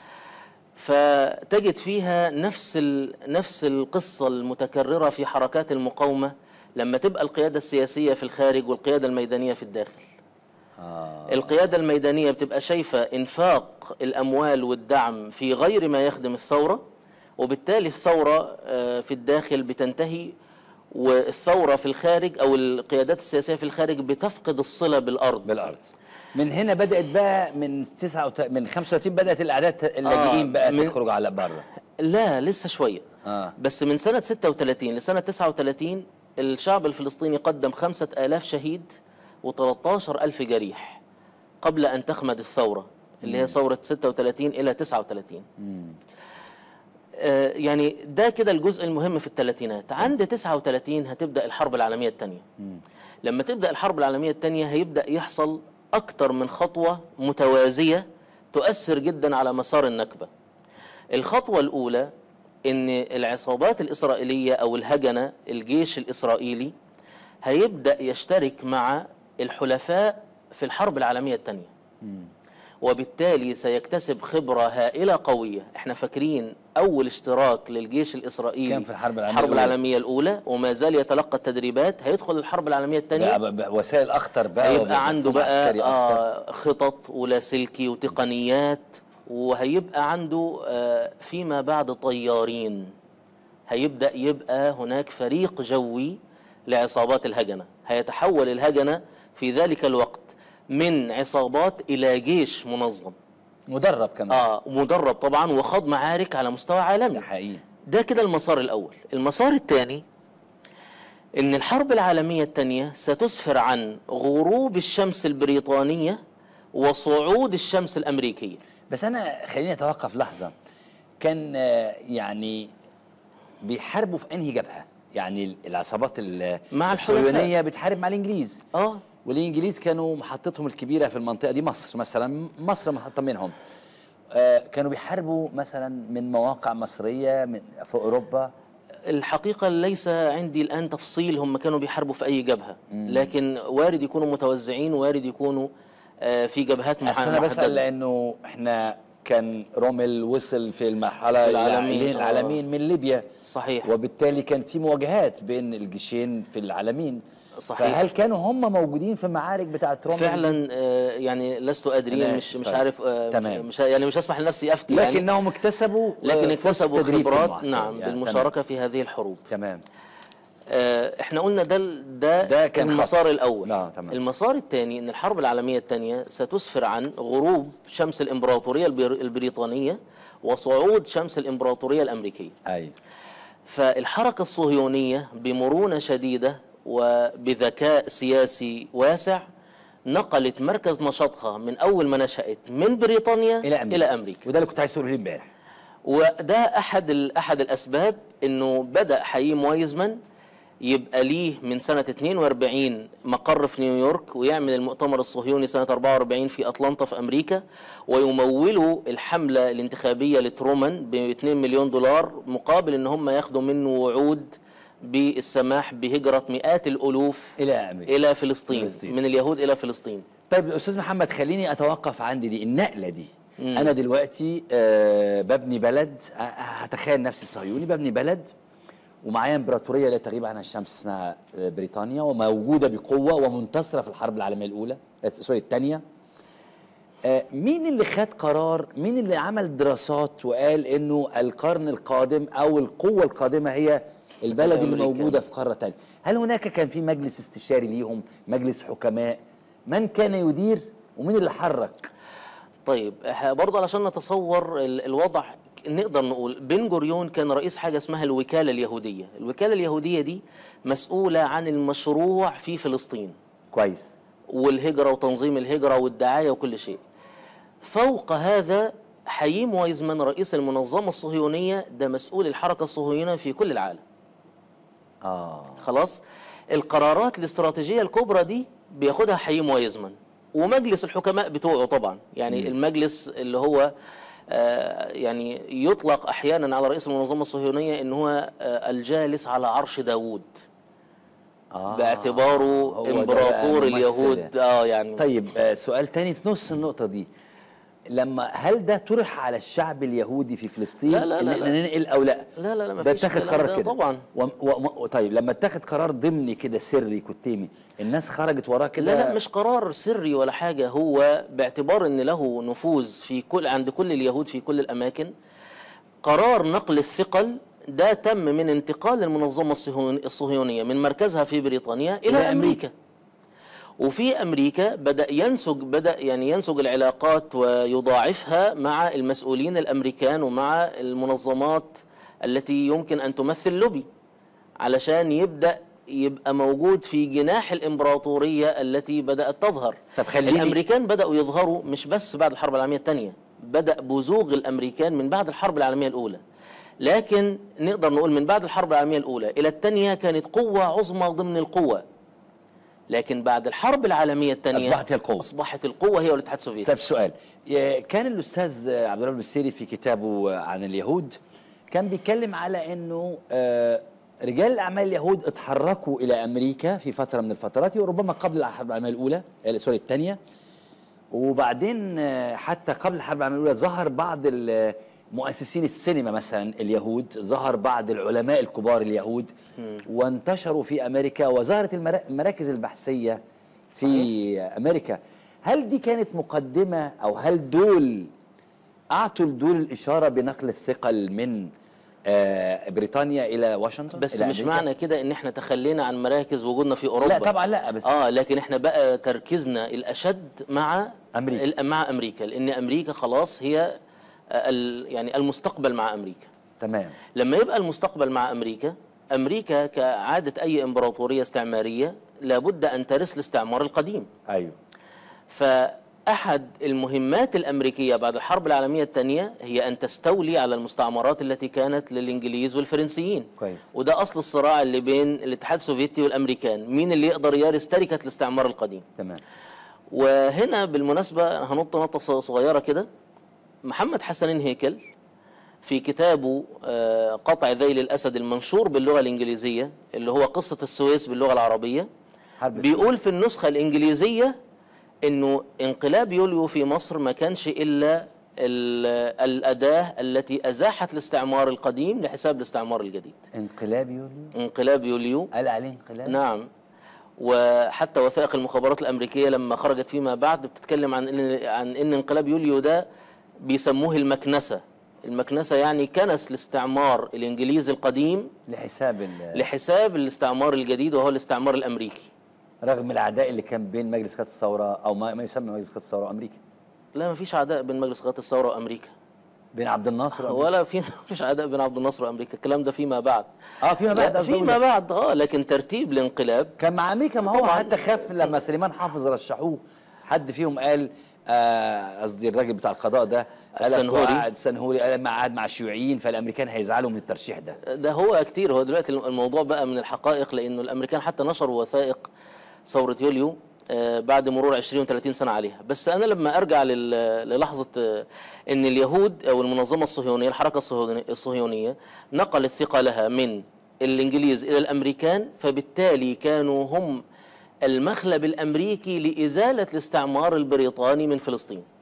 فتجد فيها نفس ال... نفس القصة المتكررة في حركات المقاومة لما تبقى القيادة السياسية في الخارج والقيادة الميدانية في الداخل آه. القيادة الميدانية بتبقى شايفة إنفاق الأموال والدعم في غير ما يخدم الثورة وبالتالي الثورة آه، في الداخل بتنتهي والثورة في الخارج أو القيادات السياسية في الخارج بتفقد الصلة بالأرض بالارض من هنا بدات بقى من 9 من 35 بدات الاعداد اللاجئين آه، بقى من- تخرج على بره لا لسه شوية اه بس من سنة 36 لسنة 39 الشعب الفلسطيني قدم خمسة آلاف شهيد و13 ألف جريح قبل أن تخمد الثورة اللي هي ثورة 36 إلى 39 آه يعني ده كده الجزء المهم في الثلاثينات عند 39 هتبدأ الحرب العالمية الثانية لما تبدأ الحرب العالمية الثانية هيبدأ يحصل أكتر من خطوة متوازية تؤثر جدا على مسار النكبة الخطوة الأولى إن العصابات الإسرائيلية أو الهجنة الجيش الإسرائيلي هيبدأ يشترك مع الحلفاء في الحرب العالمية الثانية وبالتالي سيكتسب خبرة هائلة قوية احنا فاكرين أول اشتراك للجيش الإسرائيلي كان في الحرب العالمية الحرب الأولى. العالمية الأولى وما زال يتلقى التدريبات هيدخل الحرب العالمية الثانية بقى بقى وسائل اخطر بقى هيبقى عنده ومفهوم بقى عسكري أخطر. آه خطط ولاسلكي وتقنيات وهيبقى عنده آه فيما بعد طيارين هيبدأ يبقى هناك فريق جوي لعصابات الهجنة هيتحول الهجنة في ذلك الوقت من عصابات إلى جيش منظم مدرب كمان آه مدرب طبعا وخاض معارك على مستوى ده عالمي حقيقي ده كده المسار الأول المسار الثاني إن الحرب العالمية الثانية ستسفر عن غروب الشمس البريطانية وصعود الشمس الأمريكية بس انا خليني اتوقف لحظه كان آه، يعني بيحاربوا في انهي جبهه يعني العصابات ال- مع الحلفاء. الصهيونيه بتحارب مع الانجليز آه والانجليز كانوا محطتهم الكبيره في المنطقه دي مصر مثلا مصر محطه منهم آه، كانوا بيحاربوا مثلا من مواقع مصريه من في اوروبا الحقيقة ليس عندي الآن تفصيل هم كانوا بيحاربوا في أي جبهة لكن وارد يكونوا متوزعين وارد يكونوا آه، في جبهات بس انا محددة بسال لانه احنا كان رومل وصل في المرحله في العالمين، العالمين, آه. العالمين من ليبيا صحيح وبالتالي كان في مواجهات بين الجيشين في العالمين صحيح. فهل كانوا هم موجودين في المعارك بتاعت رومل فعلا آه، يعني لست أدري أنا مش مش طيب. عارف آه، مش, تمام. مش يعني مش هسمح لنفسي أفتي يعني لكنهم اكتسبوا لكن آه، فرصة اكتسبوا تدريب في خبرات المعسكر. نعم يعني بالمشاركة في هذه الحروب تمام آه، احنا قلنا ده ال- ده, ده كان المسار خط. الاول لا، تمام. المسار الثاني ان الحرب العالميه الثانيه ستسفر عن غروب شمس الامبراطوريه البر- البريطانيه وصعود شمس الامبراطوريه الامريكيه اي فالحركه الصهيونيه بمرونه شديده وبذكاء سياسي واسع نقلت مركز نشاطها من اول ما نشأت من بريطانيا الى امريكا الى امريكا وده اللي كنت عايز تقوله لي امبارح وده احد ال- احد الاسباب انه بدا حييم وايزمان يبقى ليه من سنه 42 مقر في نيويورك ويعمل المؤتمر الصهيوني سنه 44 في اطلنطا في امريكا ويمولوا الحمله الانتخابيه لترومان ب 2 مليون دولار مقابل ان هم ياخدوا منه وعود بالسماح بهجره مئات الالوف الى امريكا الى فلسطين, فلسطين. من اليهود الى فلسطين طيب استاذ محمد خليني اتوقف عندي دي النقله دي انا دلوقتي آه ببني بلد آه، هتخيل نفسي صهيوني ببني بلد ومعايا امبراطوريه لا تغيب عنها الشمس اسمها آه، بريطانيا وموجوده بقوه ومنتصره في الحرب العالميه الاولى آه، سوري الثانيه آه، مين اللي خد قرار مين اللي عمل دراسات وقال انه القرن القادم او القوه القادمه هي البلد اللي أمريكا. موجوده في قاره تانية هل هناك كان في مجلس استشاري ليهم مجلس حكماء من كان يدير ومين اللي حرك طيب إح- برضه علشان نتصور ال- الوضع نقدر نقول بن جوريون كان رئيس حاجة اسمها الوكالة اليهودية الوكالة اليهودية دي مسؤولة عن المشروع في فلسطين كويس والهجرة وتنظيم الهجرة والدعاية وكل شيء فوق هذا حييم وايزمان رئيس المنظمة الصهيونية ده مسؤول الحركة الصهيونية في كل العالم اه خلاص القرارات الاستراتيجية الكبرى دي بياخدها حييم وايزمان ومجلس الحكماء بتوعه طبعا يعني المجلس اللي هو آه، يعني يطلق احيانا على رئيس المنظمه الصهيونيه ان هو آه، الجالس على عرش داوود آه. باعتباره هو ده بقى امبراطور ممثل اليهود اه يعني طيب آه سؤال تاني في نص النقطة دي لما هل ده طرح على الشعب اليهودي في فلسطين لا، لا، ان لا، احنا لا. ننقل او لا لا، لا، لا، ده مفيش اتخذ الكلام قرار ده كده طبعا. و... و... و... طيب لما اتخذ قرار ضمني كده سري كتيمي الناس خرجت وراه كده لا لا مش قرار سري ولا حاجة هو باعتبار ان له نفوذ في كل عند كل اليهود في كل الاماكن قرار نقل الثقل ده تم من انتقال المنظمة الصهيون- الصهيونية من مركزها في بريطانيا إلى, إلى إلى أمريكا. أمريكا وفي أمريكا بدأ ينسج بدأ يعني ينسج العلاقات ويضاعفها مع المسؤولين الأمريكان ومع المنظمات التي يمكن أن تمثل لوبي علشان يبدأ يبقى موجود في جناح الإمبراطورية التي بدأت تظهر طب خليني- الأمريكان بدأوا يظهروا مش بس بعد الحرب العالمية الثانية بدأ بزوغ الأمريكان من بعد الحرب العالمية الأولى لكن نقدر نقول من بعد الحرب العالمية الأولى إلى الثانية كانت قوة عظمى ضمن القوى لكن بعد الحرب العالمية الثانية أصبحت هي القوة. أصبحت القوة هي والاتحاد السوفيتي طيب سؤال ي- كان الاستاذ عبد الله البسيري في كتابه عن اليهود كان بيتكلم على انه آه، رجال الاعمال اليهود اتحركوا الى امريكا في فتره من الفترات وربما قبل الحرب العالميه الاولى آه، سوري الثانيه وبعدين آه، حتى قبل الحرب العالميه الاولى ظهر بعض ال- مؤسسين السينما مثلا اليهود ظهر بعض العلماء الكبار اليهود وانتشروا في امريكا وظهرت المرا- المراكز البحثيه في امريكا هل دي كانت مقدمه او هل دول اعطوا لدول الاشاره بنقل الثقل من آه، بريطانيا الى واشنطن بس إلى مش أمريكا؟ معنى كده ان احنا تخلينا عن مراكز وجودنا في اوروبا لا طبعا لا بس اه لكن احنا بقى تركيزنا الاشد مع أمريكا. ال- مع امريكا لان امريكا خلاص هي آه، ال- يعني المستقبل مع امريكا تمام لما يبقى المستقبل مع امريكا امريكا كعاده اي امبراطوريه استعماريه لابد ان ترث الاستعمار القديم ايوه فأحد المهمات الأمريكية بعد الحرب العالمية الثانية هي أن تستولي على المستعمرات التي كانت للإنجليز والفرنسيين كويس. وده أصل الصراع اللي بين الاتحاد السوفيتي والأمريكان مين اللي يقدر يرث تركة الاستعمار القديم تمام وهنا بالمناسبة هنط نطة ص- صغيرة كده محمد حسنين هيكل في كتابه آه، قطع ذيل الأسد المنشور باللغة الإنجليزية اللي هو قصة السويس باللغة العربية حرب السويس. بيقول في النسخة الإنجليزية إنه انقلاب يوليو في مصر ما كانش إلا ال- الأداة التي أزاحت الاستعمار القديم لحساب الاستعمار الجديد انقلاب يوليو انقلاب يوليو قال عليه انقلاب نعم وحتى وثائق المخابرات الامريكيه لما خرجت فيما بعد بتتكلم عن ان عن ان انقلاب يوليو ده بيسموه المكنسه المكنسه يعني كنس الاستعمار الانجليزي القديم لحساب ال- لحساب الاستعمار الجديد وهو الاستعمار الامريكي رغم العداء اللي كان بين مجلس قياده الثوره او ما, ما يسمى مجلس قياده الثوره وامريكا لا ما فيش عداء بين مجلس قياده الثوره وامريكا بين عبد الناصر وأمريكا. ولا في فيش عداء بين عبد الناصر وامريكا الكلام ده فيما بعد اه فيما بعد لا قصدي فيما أقول لك. بعد اه لكن ترتيب الانقلاب كان مع امريكا ما هو طبعاً. حتى خاف لما سليمان حافظ رشحوه حد فيهم قال آه، قصدي الراجل بتاع القضاء ده قال أصله السنهوري. قاعد السنهوري قال مع قاعد مع الشيوعيين فالامريكان هيزعلوا من الترشيح ده ده هو كتير هو دلوقتي الموضوع بقى من الحقائق لانه الامريكان حتى نشروا وثائق ثوره يوليو آه، بعد مرور 20 و30 سنه عليها بس انا لما ارجع لل- للحظه آه، ان اليهود او المنظمه الصهيونيه الحركه الصهيوني- الصهيونيه نقلت ثقلها من الانجليز الى الامريكان فبالتالي كانوا هم المخلب الامريكي لازاله الاستعمار البريطاني من فلسطين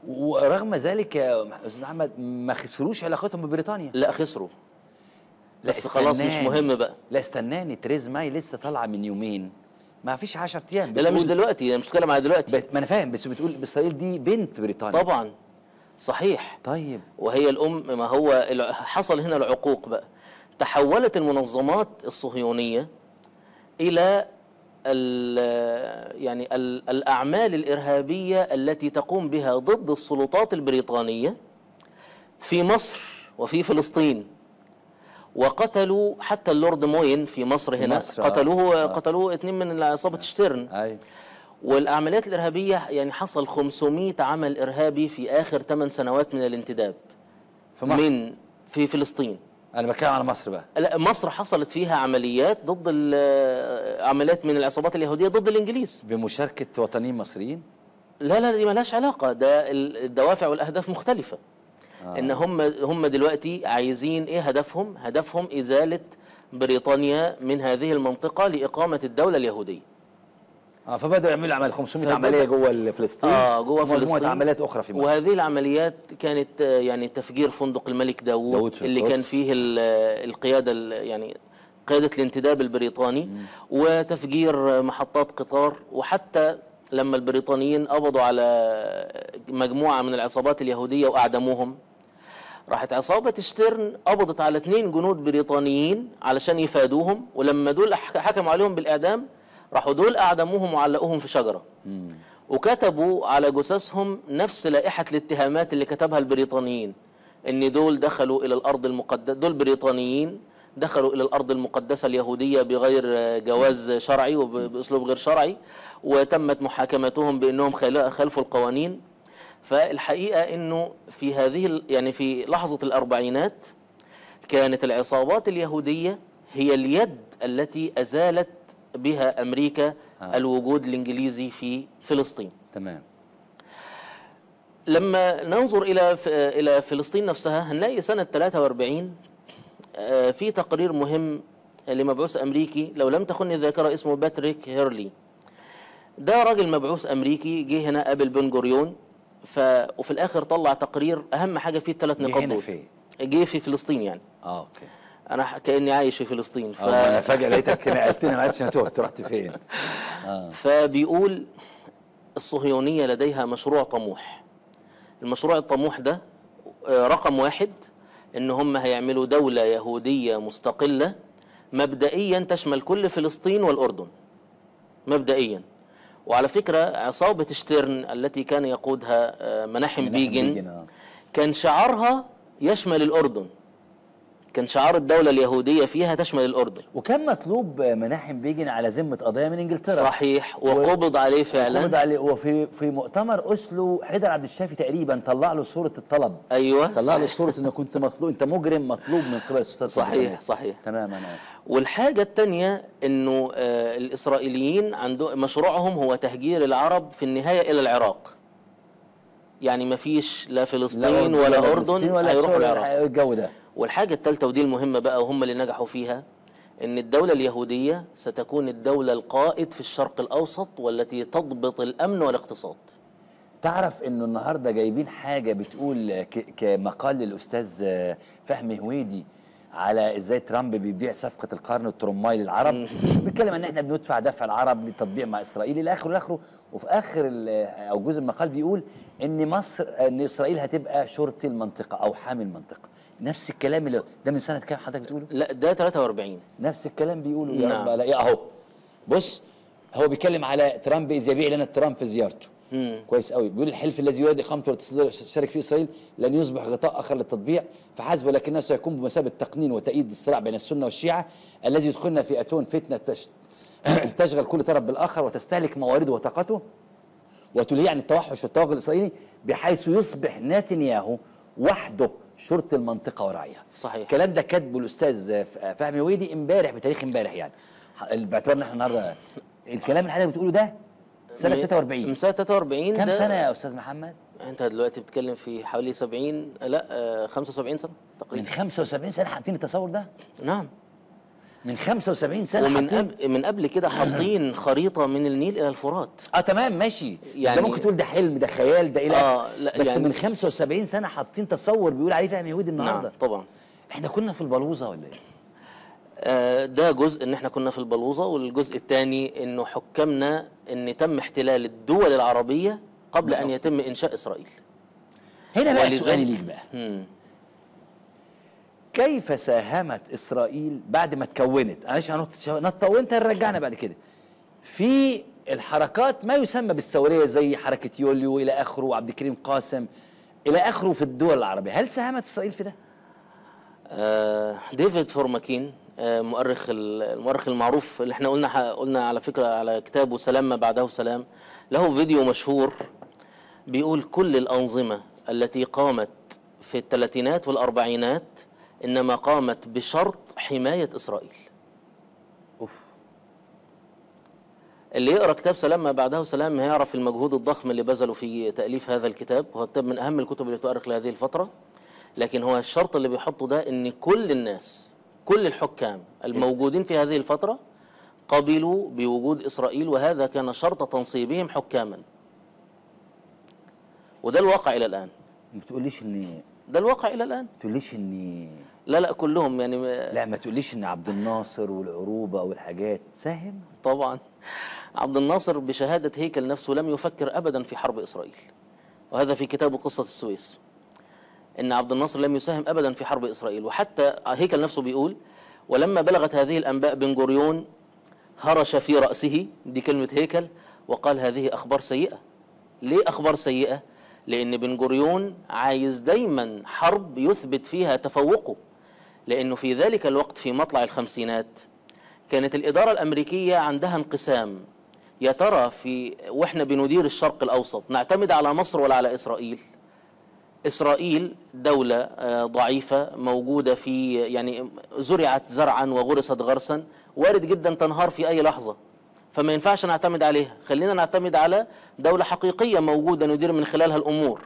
ورغم ذلك يا استاذ محمد ما خسروش علاقتهم ببريطانيا لا خسروا لا بس خلاص مش استناني. مهم بقى لا استناني تريز ماي لسه طالعه من يومين ما فيش 10 ايام لا لا مش بتقول- دلوقتي انا مش بتكلم على دلوقتي بت- ما انا فاهم بس بتقول اسرائيل دي بنت بريطانيا طبعا صحيح طيب وهي الأم ما هو الع- حصل هنا العقوق بقى تحولت المنظمات الصهيونية إلى ال- يعني ال- الأعمال الإرهابية التي تقوم بها ضد السلطات البريطانية في مصر وفي فلسطين وقتلوا حتى اللورد موين في مصر هنا مصر، آه. قتلوه قتلوه اتنين من عصابة شتيرن ايوه والعمليات الإرهابية يعني حصل 500 عمل إرهابي في آخر 8 سنوات من الانتداب في مصر من في فلسطين انا بتكلم على مصر بقى لا مصر حصلت فيها عمليات ضد ال- عمليات من العصابات اليهودية ضد الإنجليز بمشاركه وطنيين مصريين لا لا دي ملهاش علاقة ده ال- الدوافع والأهداف مختلفة آه. إن هم هم دلوقتي عايزين إيه هدفهم هدفهم إزالة بريطانيا من هذه المنطقة لإقامة الدولة اليهودية اه فبداوا يعملوا عمل 500 فبدأ- عمليه جوه فلسطين اه جوه ومجموعة فلسطين عمليات اخرى في مصر وهذه العمليات كانت آه، يعني تفجير فندق الملك داوود, داوود في اللي القدس. كان فيه ال- آه، القياده ال- يعني قياده الانتداب البريطاني وتفجير آه، محطات قطار وحتى لما البريطانيين قبضوا على مجموعه من العصابات اليهوديه واعدموهم راحت عصابة شتيرن قبضت على اثنين جنود بريطانيين علشان يفادوهم ولما دول حك- حكموا عليهم بالإعدام راحوا دول أعدموهم وعلقوهم في شجرة وكتبوا على جثثهم نفس لائحة الاتهامات اللي كتبها البريطانيين ان دول دخلوا الى الارض المقدسة دول بريطانيين دخلوا الى الارض المقدسة اليهودية بغير آه، جواز شرعي وباسلوب غير شرعي وتمت محاكمتهم بانهم خلا- خالفوا القوانين فالحقيقة انه في هذه ال- يعني في لحظة الاربعينات كانت العصابات اليهودية هي اليد التي ازالت بها امريكا آه. الوجود الانجليزي في فلسطين تمام لما ننظر الى ف- الى فلسطين نفسها هنلاقي سنه 43 آه، في تقرير مهم لمبعوث امريكي لو لم تخني الذاكره اسمه باتريك هيرلي ده راجل مبعوث امريكي جه هنا قابل بن جوريون ف وفي الاخر طلع تقرير اهم حاجه فيه الثلاث جه نقاط هنا دول فين؟ جه في فلسطين يعني اه اوكي انا ح- كاني عايش في فلسطين ف... اه انا فجاه لقيتك نقلتني ما عرفتش انا تهت رحت فين فبيقول الصهيونية لديها مشروع طموح المشروع الطموح ده آه، رقم واحد ان هم هيعملوا دولة يهودية مستقلة مبدئيا تشمل كل فلسطين والأردن مبدئيا وعلى فكرة عصابة شتيرن التي كان يقودها آه، مناحم بيجن آه. كان شعارها يشمل الأردن كان شعار الدولة اليهودية فيها تشمل الأردن وكان مطلوب مناحم بيجن على ذمه قضيه من انجلترا صحيح وقبض عليه فعلا قبض عليه وفي في مؤتمر اوسلو حيدر عبد الشافي تقريبا طلع له صوره الطلب ايوه طلع له صحيح. صوره انه كنت مطلوب انت مجرم مطلوب من قبل السلطات صحيح البريطانية. صحيح تماما آه. والحاجة الثانية انه آه الاسرائيليين عنده مشروعهم هو تهجير العرب في النهاية الى العراق يعني ما فيش لا فلسطين ولا, فلسطين اردن ولا هيروحوا سوريا، العراق الجو ده والحاجة الثالثة ودي المهمة بقى وهم اللي نجحوا فيها ان الدولة اليهودية ستكون الدولة القائد في الشرق الاوسط والتي تضبط الامن والاقتصاد تعرف انه النهارده جايبين حاجه بتقول ك- كمقال للاستاذ آه، فهمي هويدي على ازاي ترامب بيبيع صفقه القرن الترماي للعرب بيتكلم ان احنا بندفع دفع العرب للتطبيع مع اسرائيل الى اخره الى اخره وفي اخر ال- او جزء من المقال بيقول ان مصر ان اسرائيل هتبقى شرطي المنطقه او حامي المنطقه نفس الكلام اللي ده من سنه كام حضرتك بتقوله لا ده 43 نفس الكلام بيقولوا يا نعم. رب لا اهو بص هو بيتكلم على ترامب اذا يبيع لنا ترامب في زيارته مم. كويس قوي بيقول الحلف الذي يريد اقامته وتشارك فيه اسرائيل لن يصبح غطاء اخر للتطبيع فحسب ولكنه سيكون بمثابه تقنين وتأييد الصراع بين السنه والشيعه الذي يدخلنا في اتون فتنه تش... تشغل كل طرف بالاخر وتستهلك موارده وطاقته وتلهي عن التوحش والتوغل الاسرائيلي بحيث يصبح نتنياهو وحده شرطي المنطقه وراعيها صحيح. الكلام ده كاتبه الاستاذ فهمي ويدي امبارح بتاريخ امبارح يعني باعتبار ان احنا النهارده الكلام اللي حضرتك بتقوله ده سنه من 43 سنة 43 كم ده سنه يا استاذ محمد انت دلوقتي بتتكلم في حوالي 70 لا آه، 75 سنه من تقريبا 75 سنه حاطين التصور ده نعم من 75 سنه ومن حاطين قبل من قبل كده حاطين خريطه من النيل الى الفرات اه تمام ماشي يعني يعني- ده ممكن تقول ده حلم ده خيال ده الى آه، آه لا، بس يعني- من 75 سنه حاطين تصور بيقول عليه فهم يهودي النهارده نعم طبعا احنا كنا في البلوزه ولا ايه؟ آه، ده جزء ان احنا كنا في البلوزه والجزء الثاني انه حكمنا ان تم احتلال الدول العربيه قبل ان يتم انشاء اسرائيل هنا بقى ولذلك- سؤالي ليك بقى مم. كيف ساهمت اسرائيل بعد ما اتكونت معلش هنط نط وانت رجعنا بعد كده في الحركات ما يسمى بالثوريه زي حركه يوليو الى اخره وعبد الكريم قاسم الى اخره في الدول العربيه هل ساهمت اسرائيل في ده آه، ديفيد فورماكين آه، مؤرخ ال- المؤرخ المعروف اللي احنا قلنا ح- قلنا على فكره على كتابه سلام ما بعده سلام له فيديو مشهور بيقول كل الانظمه التي قامت في الثلاثينات والاربعينات انما قامت بشرط حمايه اسرائيل اوف اللي يقرا كتاب سلام ما بعده سلام هيعرف المجهود الضخم اللي بذلوا في تاليف هذا الكتاب وهو كتاب من اهم الكتب اللي تؤرخ لهذه الفتره لكن هو الشرط اللي بيحطه ده ان كل الناس كل الحكام الموجودين في هذه الفتره قبلوا بوجود اسرائيل وهذا كان شرط تنصيبهم حكاما وده الواقع الى الان ما تقوليش ان ده الواقع الى الان ما تقوليش ان لا لا كلهم يعني لا ما تقوليش ان عبد الناصر والعروبه والحاجات ساهم طبعا عبد الناصر بشهادة هيكل نفسه لم يفكر أبدا في حرب إسرائيل وهذا في كتابه قصة السويس إن عبد الناصر لم يساهم أبدا في حرب إسرائيل وحتى هيكل نفسه بيقول ولما بلغت هذه الأنباء بن جوريون هرش في رأسه دي كلمة هيكل وقال هذه أخبار سيئة ليه أخبار سيئة؟ لأن بن جوريون عايز دايما حرب يثبت فيها تفوقه لأنه في ذلك الوقت في مطلع الخمسينات كانت الإدارة الأمريكية عندها انقسام يا ترى في وإحنا بندير الشرق الأوسط نعتمد على مصر ولا على إسرائيل إسرائيل دولة آه، ضعيفة موجودة في يعني زرعت زرعا وغرست غرسا وارد جدا تنهار في أي لحظة فما ينفعش نعتمد عليها خلينا نعتمد على دولة حقيقية موجودة ندير من خلالها الأمور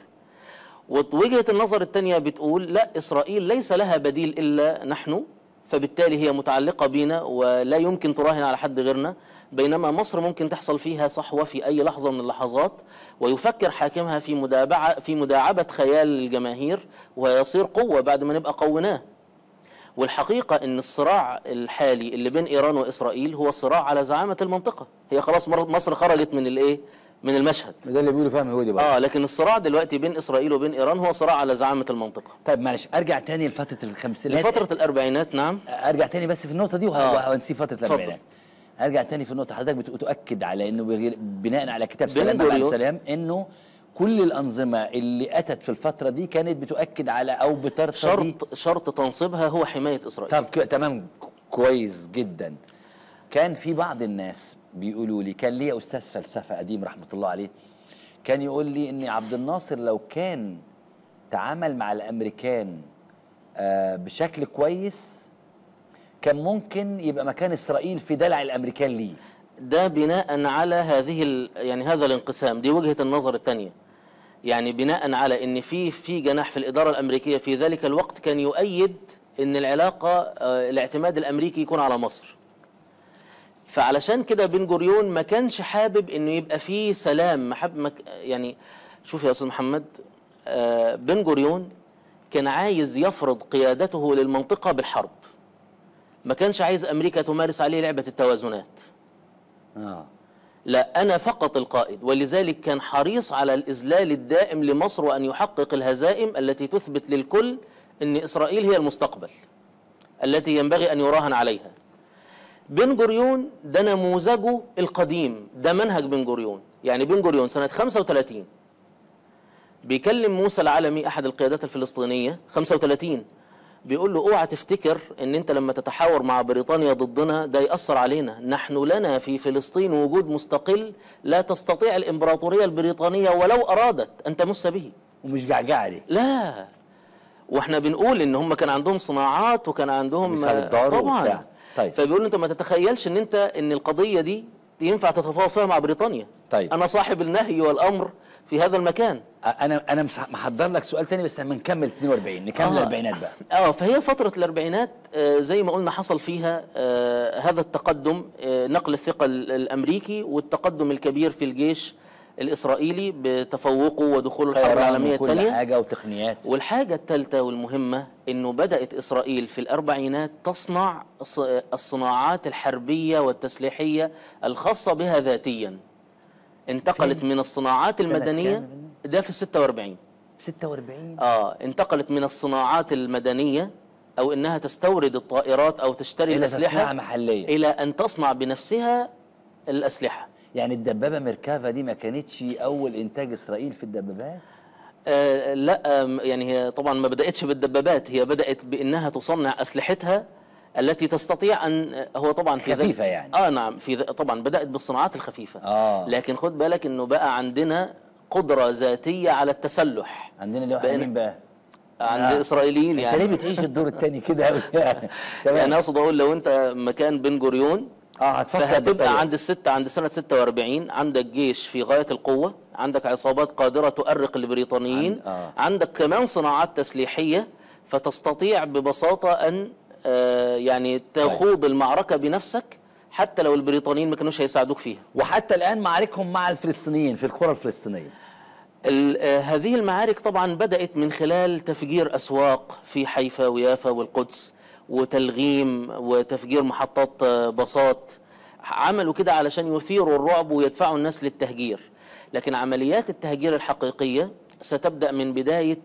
ووجهة النظر الثانية بتقول لا إسرائيل ليس لها بديل إلا نحن فبالتالي هي متعلقة بينا ولا يمكن تراهن على حد غيرنا بينما مصر ممكن تحصل فيها صحوة في أي لحظة من اللحظات ويفكر حاكمها في مدابعة في مداعبة خيال الجماهير ويصير قوة بعد ما نبقى قوناه والحقيقة أن الصراع الحالي اللي بين إيران وإسرائيل هو صراع على زعامة المنطقة هي خلاص مر- مصر خرجت من الإيه من المشهد ده اللي بيقولوا فهم يهودي بقى اه لكن الصراع دلوقتي بين اسرائيل وبين ايران هو صراع على زعامه المنطقه طيب معلش ارجع تاني لفتره الخمسينات لفتره الاربعينات نعم ارجع تاني بس في النقطه دي وه- آه. وهنسيب فتره اتفضل. الاربعينات ارجع تاني في النقطه حضرتك بت- بتؤكد على انه بغير- بناء على كتاب بن سلام بعد جوريون. سلام انه كل الانظمه اللي اتت في الفتره دي كانت بتؤكد على او بترتضي شرط شرط تنصيبها هو حمايه اسرائيل طب ك- تمام كويس جدا كان في بعض الناس بيقولوا لي كان ليا استاذ فلسفه قديم رحمه الله عليه كان يقول لي ان عبد الناصر لو كان تعامل مع الامريكان آه، بشكل كويس كان ممكن يبقى مكان اسرائيل في دلع الامريكان ليه ده بناء على هذه ال... يعني هذا الانقسام دي وجهه النظر الثانيه يعني بناء على ان في في جناح في الاداره الامريكيه في ذلك الوقت كان يؤيد ان العلاقه آه، الاعتماد الامريكي يكون على مصر فعلشان كده بن جوريون ما كانش حابب انه يبقى فيه سلام محب مك يعني شوف يا استاذ محمد آه، بن جوريون كان عايز يفرض قيادته للمنطقه بالحرب ما كانش عايز امريكا تمارس عليه لعبه التوازنات اه لا أنا فقط القائد ولذلك كان حريص على الإذلال الدائم لمصر وأن يحقق الهزائم التي تثبت للكل أن إسرائيل هي المستقبل التي ينبغي أن يراهن عليها بن جوريون ده نموذجه القديم ده منهج بن جوريون يعني بن جوريون سنة 35 بيكلم موسى العالمي أحد القيادات الفلسطينية 35 بيقول له اوعى تفتكر ان انت لما تتحاور مع بريطانيا ضدنا ده يأثر علينا نحن لنا في فلسطين وجود مستقل لا تستطيع الامبراطورية البريطانية ولو ارادت ان تمس به ومش جعجعه ليه لا واحنا بنقول ان هم كان عندهم صناعات وكان عندهم بيصدروا طبعا وبتاع. طيب. فبيقول انت ما تتخيلش ان انت ان القضيه دي ينفع تتفاوض فيها مع بريطانيا طيب. انا صاحب النهي والامر في هذا المكان انا انا مس- محضر لك سؤال تاني بس هنكمل 42 نكمل آه. الاربعينات بقى اه فهي فترة الأربعينات آه، زي ما قلنا حصل فيها آه، هذا التقدم آه، نقل الثقة ال- الأمريكي والتقدم الكبير في الجيش الإسرائيلي بتفوقه ودخوله الحرب طيران العالمية وكل الثانية حاجه وتقنيات والحاجة الثالثة والمهمة إنه بدأت إسرائيل في الأربعينات تصنع الص- الصناعات الحربية والتسليحية الخاصة بها ذاتيا انتقلت من الصناعات سنة المدنية كام؟ ده في الستة واربعين 46 اه انتقلت من الصناعات المدنيه او انها تستورد الطائرات او تشتري الى تصنيع الاسلحه محليه الى ان تصنع بنفسها الاسلحه يعني الدبابه ميركافا دي ما كانتش اول انتاج اسرائيل في الدبابات آه لا آم، يعني هي طبعا ما بداتش بالدبابات هي بدات بانها تصنع اسلحتها التي تستطيع ان هو طبعا في ذلك- خفيفة يعني. اه نعم في ذ- طبعا بدات بالصناعات الخفيفه آه. لكن خد بالك انه بقى عندنا قدره ذاتيه على التسلح عندنا اللي هو بقينا- مين بقى عند آه. اسرائيليين انت يعني ليه بتعيش الدور الثاني كده قوي يعني تمام يعني اقصد اقول لو انت مكان بن جوريون اه هتفكر بالطريقة. فهتبقى عند الستة عند سنة 46 عندك جيش في غاية القوة عندك عصابات قادرة تؤرق البريطانيين عن- آه. عندك كمان صناعات تسليحية فتستطيع ببساطة أن آه، يعني تخوض المعركة بنفسك حتى لو البريطانيين ما كانوش هيساعدوك فيها وحتى الان معاركهم مع الفلسطينيين في القرى الفلسطينيه ال- آه، هذه المعارك طبعا بدأت من خلال تفجير أسواق في حيفا ويافا والقدس وتلغيم وتفجير محطات آه، باصات عملوا كده علشان يثيروا الرعب ويدفعوا الناس للتهجير لكن عمليات التهجير الحقيقية ستبدأ من بداية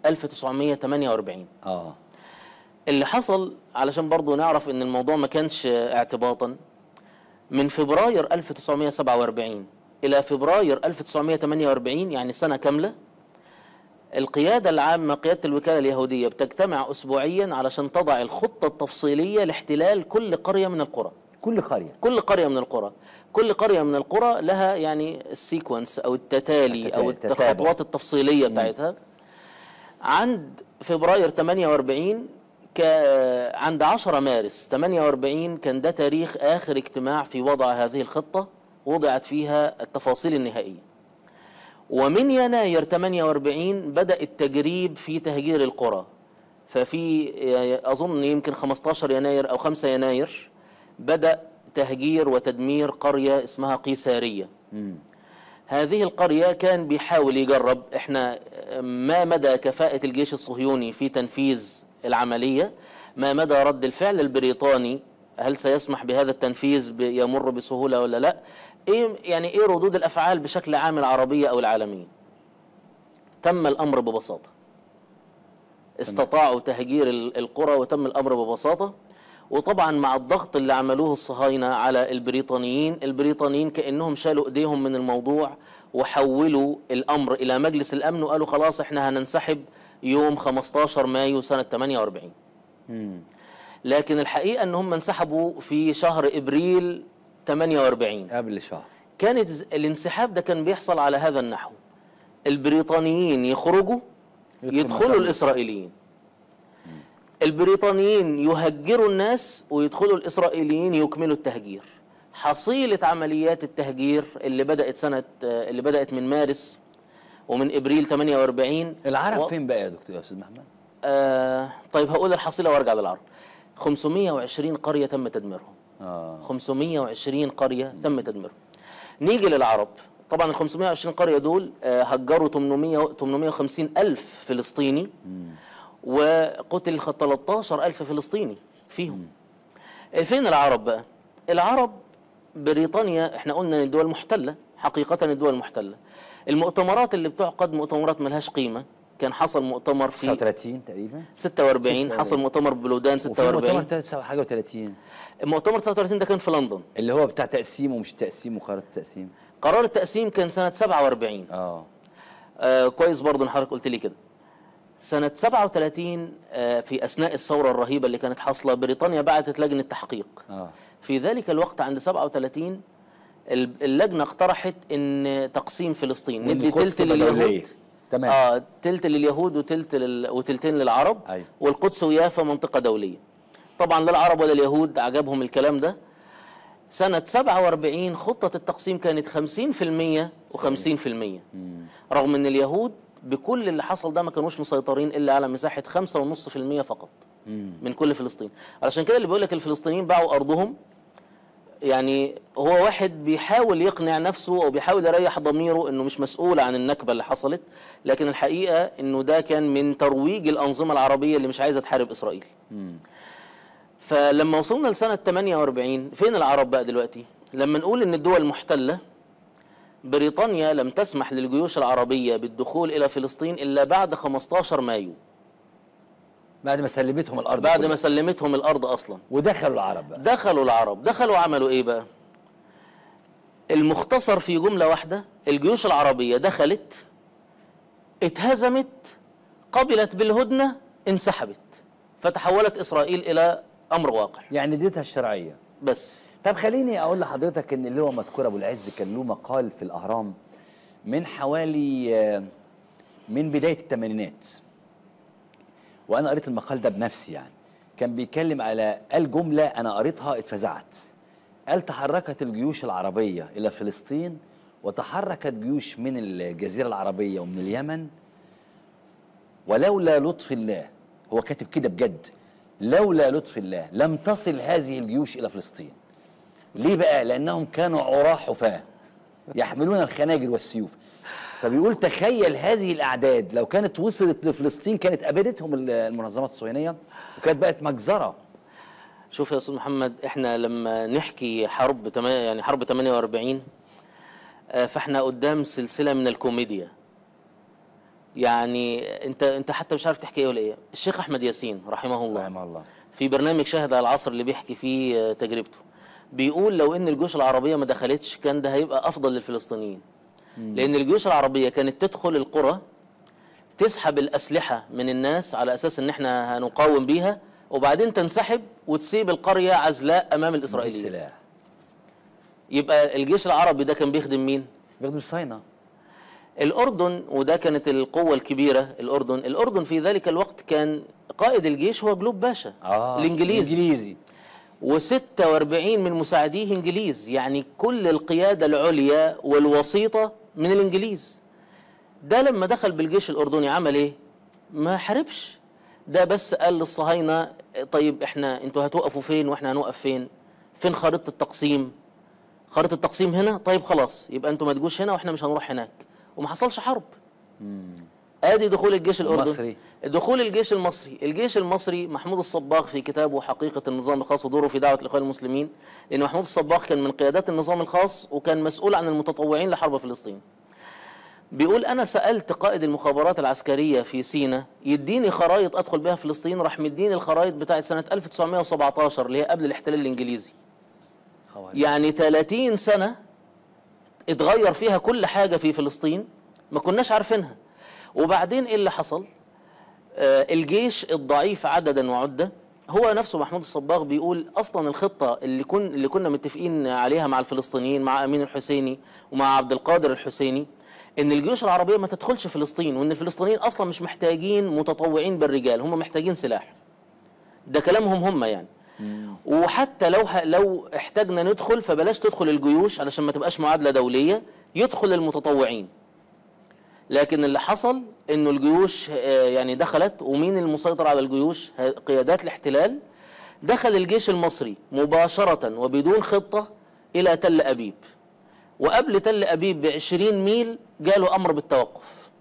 1948 اه اللي حصل علشان برضو نعرف ان الموضوع ما كانش اعتباطا من فبراير 1947 الى فبراير 1948 يعني سنة كاملة القيادة العامة قيادة الوكالة اليهودية بتجتمع أسبوعيا علشان تضع الخطة التفصيلية لاحتلال كل قرية من القرى كل قريه كل قرية من القرى كل قرية من القرى لها يعني السيكونس أو التتالي أو التتالي، التتابع. الخطوات التفصيلية بتاعتها عند فبراير 48 ك... عند 10 مارس 48 كان ده تاريخ آخر اجتماع في وضع هذه الخطة وضعت فيها التفاصيل النهائية ومن يناير 48 بدأ التجريب في تهجير القرى ففي أظن يمكن 15 يناير أو 5 يناير بدأ تهجير وتدمير قرية اسمها قيسارية هذه القرية كان بيحاول يجرب احنا ما مدى كفاءة الجيش الصهيوني في تنفيذ العملية ما مدى رد الفعل البريطاني هل سيسمح بهذا التنفيذ ب- يمر بسهولة ولا لا ايه يعني ايه ردود الافعال بشكل عام العربية او العالمية تم الامر ببساطة استطاعوا تهجير ال- القرى وتم الامر ببساطة وطبعا مع الضغط اللي عملوه الصهاينة على البريطانيين البريطانيين كأنهم شالوا ايديهم من الموضوع وحولوا الامر الى مجلس الامن وقالوا خلاص احنا هننسحب يوم 15 مايو سنة 48 لكن الحقيقة ان هم انسحبوا في شهر ابريل 48 قبل شهر كانت ز- الانسحاب ده كان بيحصل على هذا النحو البريطانيين يخرجوا يدخل يدخلوا مكان. الإسرائيليين البريطانيين يهجروا الناس ويدخلوا الإسرائيليين يكملوا التهجير حصيلة عمليات التهجير اللي بدأت سنة آه، اللي بدأت من مارس ومن إبريل 48 العرب و- فين بقى يا دكتور يا استاذ محمد آه طيب هقول الحصيلة وارجع للعرب 520 قرية تم تدميرهم اه 520 قرية تم تدميرهم نيجي للعرب طبعا ال 520 قرية دول آه، هجروا 800 850 ألف فلسطيني وقتل 13 ألف فلسطيني فيهم آه، فين العرب بقى العرب بريطانيا احنا قلنا ان الدول محتلة حقيقة الدول محتلة المؤتمرات اللي بتعقد مؤتمرات ملهاش قيمة كان حصل مؤتمر في 39 تقريبا 46 حصل مؤتمر بلودان وفي مؤتمر 46 تسعة حاجه و30 المؤتمر 39 ده كان في لندن اللي هو بتاع تقسيم ومش تقسيم وقرار التقسيم قرار التقسيم كان سنة 47 اه آه كويس برضه ان حضرتك قلت لي كده سنة 37 آه في أثناء الثورة الرهيبة اللي كانت حاصلة بريطانيا بعتت لجنة تحقيق اه في ذلك الوقت عند 37 ال- اللجنة اقترحت ان تقسيم فلسطين وإن ندي القدس تلت تبقى دولية. لليهود تمام اه تلت لليهود وتلت لل... وتلتين للعرب أيوة. والقدس ويافا منطقة دولية طبعا لا العرب ولا اليهود عجبهم الكلام ده سنة 47 خطة التقسيم كانت 50% و50% رغم ان اليهود بكل اللي حصل ده ما كانوش مسيطرين الا على مساحة 5.5% فقط من كل فلسطين علشان كده اللي بيقول لك الفلسطينيين باعوا ارضهم يعني هو واحد بيحاول يقنع نفسه او بيحاول يريح ضميره انه مش مسؤول عن النكبه اللي حصلت لكن الحقيقه انه ده كان من ترويج الانظمه العربيه اللي مش عايزه تحارب اسرائيل فلما وصلنا لسنه 48 فين العرب بقى دلوقتي لما نقول ان الدول محتله بريطانيا لم تسمح للجيوش العربيه بالدخول الى فلسطين الا بعد 15 مايو بعد ما سلمتهم الارض بعد كلها. ما سلمتهم الارض اصلا ودخلوا العرب بقى دخلوا العرب دخلوا عملوا ايه بقى المختصر في جملة واحدة الجيوش العربية دخلت اتهزمت قبلت بالهدنة انسحبت فتحولت إسرائيل إلى أمر واقع يعني ديتها الشرعيه بس طب خليني اقول لحضرتك ان اللي هو مذكور ابو العز كان له مقال في الاهرام من حوالي آه، من بدايه الثمانينات وانا قريت المقال ده بنفسي يعني كان بيتكلم على قال جمله انا قريتها اتفزعت قال تحركت الجيوش العربيه الى فلسطين وتحركت جيوش من الجزيره العربيه ومن اليمن ولولا لطف الله هو كاتب كده بجد لولا لطف الله لم تصل هذه الجيوش الى فلسطين ليه بقى لانهم كانوا عراة حفاة يحملون الخناجر والسيوف فبيقول تخيل هذه الاعداد لو كانت وصلت لفلسطين كانت ابادتهم المنظمات الصهيونيه وكانت بقت مجزره شوف يا أستاذ محمد إحنا لما نحكي حرب تما- يعني حرب 48 آه، فإحنا قدام سلسلة من الكوميديا يعني أنت أنت حتى مش عارف تحكي إيه ولا إيه الشيخ أحمد ياسين رحمه الله رحمه الله في برنامج شاهد على العصر اللي بيحكي فيه آه، تجربته بيقول لو ان الجيوش العربيه ما دخلتش كان ده هيبقى افضل للفلسطينيين لان الجيوش العربيه كانت تدخل القرى تسحب الاسلحه من الناس على اساس ان احنا هنقاوم بيها وبعدين تنسحب وتسيب القريه عزلاء امام الاسرائيليين السلاح يبقى الجيش العربي ده كان بيخدم مين بياخدوا الصينه الأردن وده كانت القوة الكبيرة الأردن الأردن في ذلك الوقت كان قائد الجيش هو جلوب باشا الإنجليزي الانجليزي و46 من مساعديه انجليز يعني كل القياده العليا والوسيطه من الانجليز ده لما دخل بالجيش الاردني عمل ايه ما حاربش ده بس قال للصهاينه طيب احنا انتوا هتوقفوا فين واحنا هنوقف فين فين خريطه التقسيم خريطه التقسيم هنا طيب خلاص يبقى انتوا ما تجوش هنا واحنا مش هنروح هناك وما حصلش حرب ادي دخول الجيش الاردني المصري. دخول الجيش المصري الجيش المصري محمود الصباغ في كتابه حقيقة النظام الخاص ودوره في دعوة الإخوان المسلمين لأن محمود الصباغ كان من قيادات النظام الخاص وكان مسؤول عن المتطوعين لحرب فلسطين بيقول أنا سألت قائد المخابرات العسكرية في سينا يديني خرايط أدخل بها فلسطين راح مديني الخرايط بتاعت سنة 1917 اللي هي قبل الاحتلال الإنجليزي خوارج. يعني 30 سنة اتغير فيها كل حاجة في فلسطين ما كناش عارفينها وبعدين ايه اللي حصل آه الجيش الضعيف عددا وعدة هو نفسه محمود الصباغ بيقول اصلا الخطه اللي كن اللي كنا متفقين عليها مع الفلسطينيين مع امين الحسيني ومع عبد القادر الحسيني ان الجيوش العربيه ما تدخلش فلسطين وان الفلسطينيين اصلا مش محتاجين متطوعين بالرجال هم محتاجين سلاح ده كلامهم هم يعني وحتى لو ه... لو احتاجنا ندخل فبلاش تدخل الجيوش علشان ما تبقاش معادله دوليه يدخل المتطوعين لكن اللي حصل انه الجيوش آه، يعني دخلت ومين المسيطر على الجيوش ه- قيادات الاحتلال دخل الجيش المصري مباشرة وبدون خطة إلى تل أبيب وقبل تل أبيب بعشرين ميل جاله أمر بالتوقف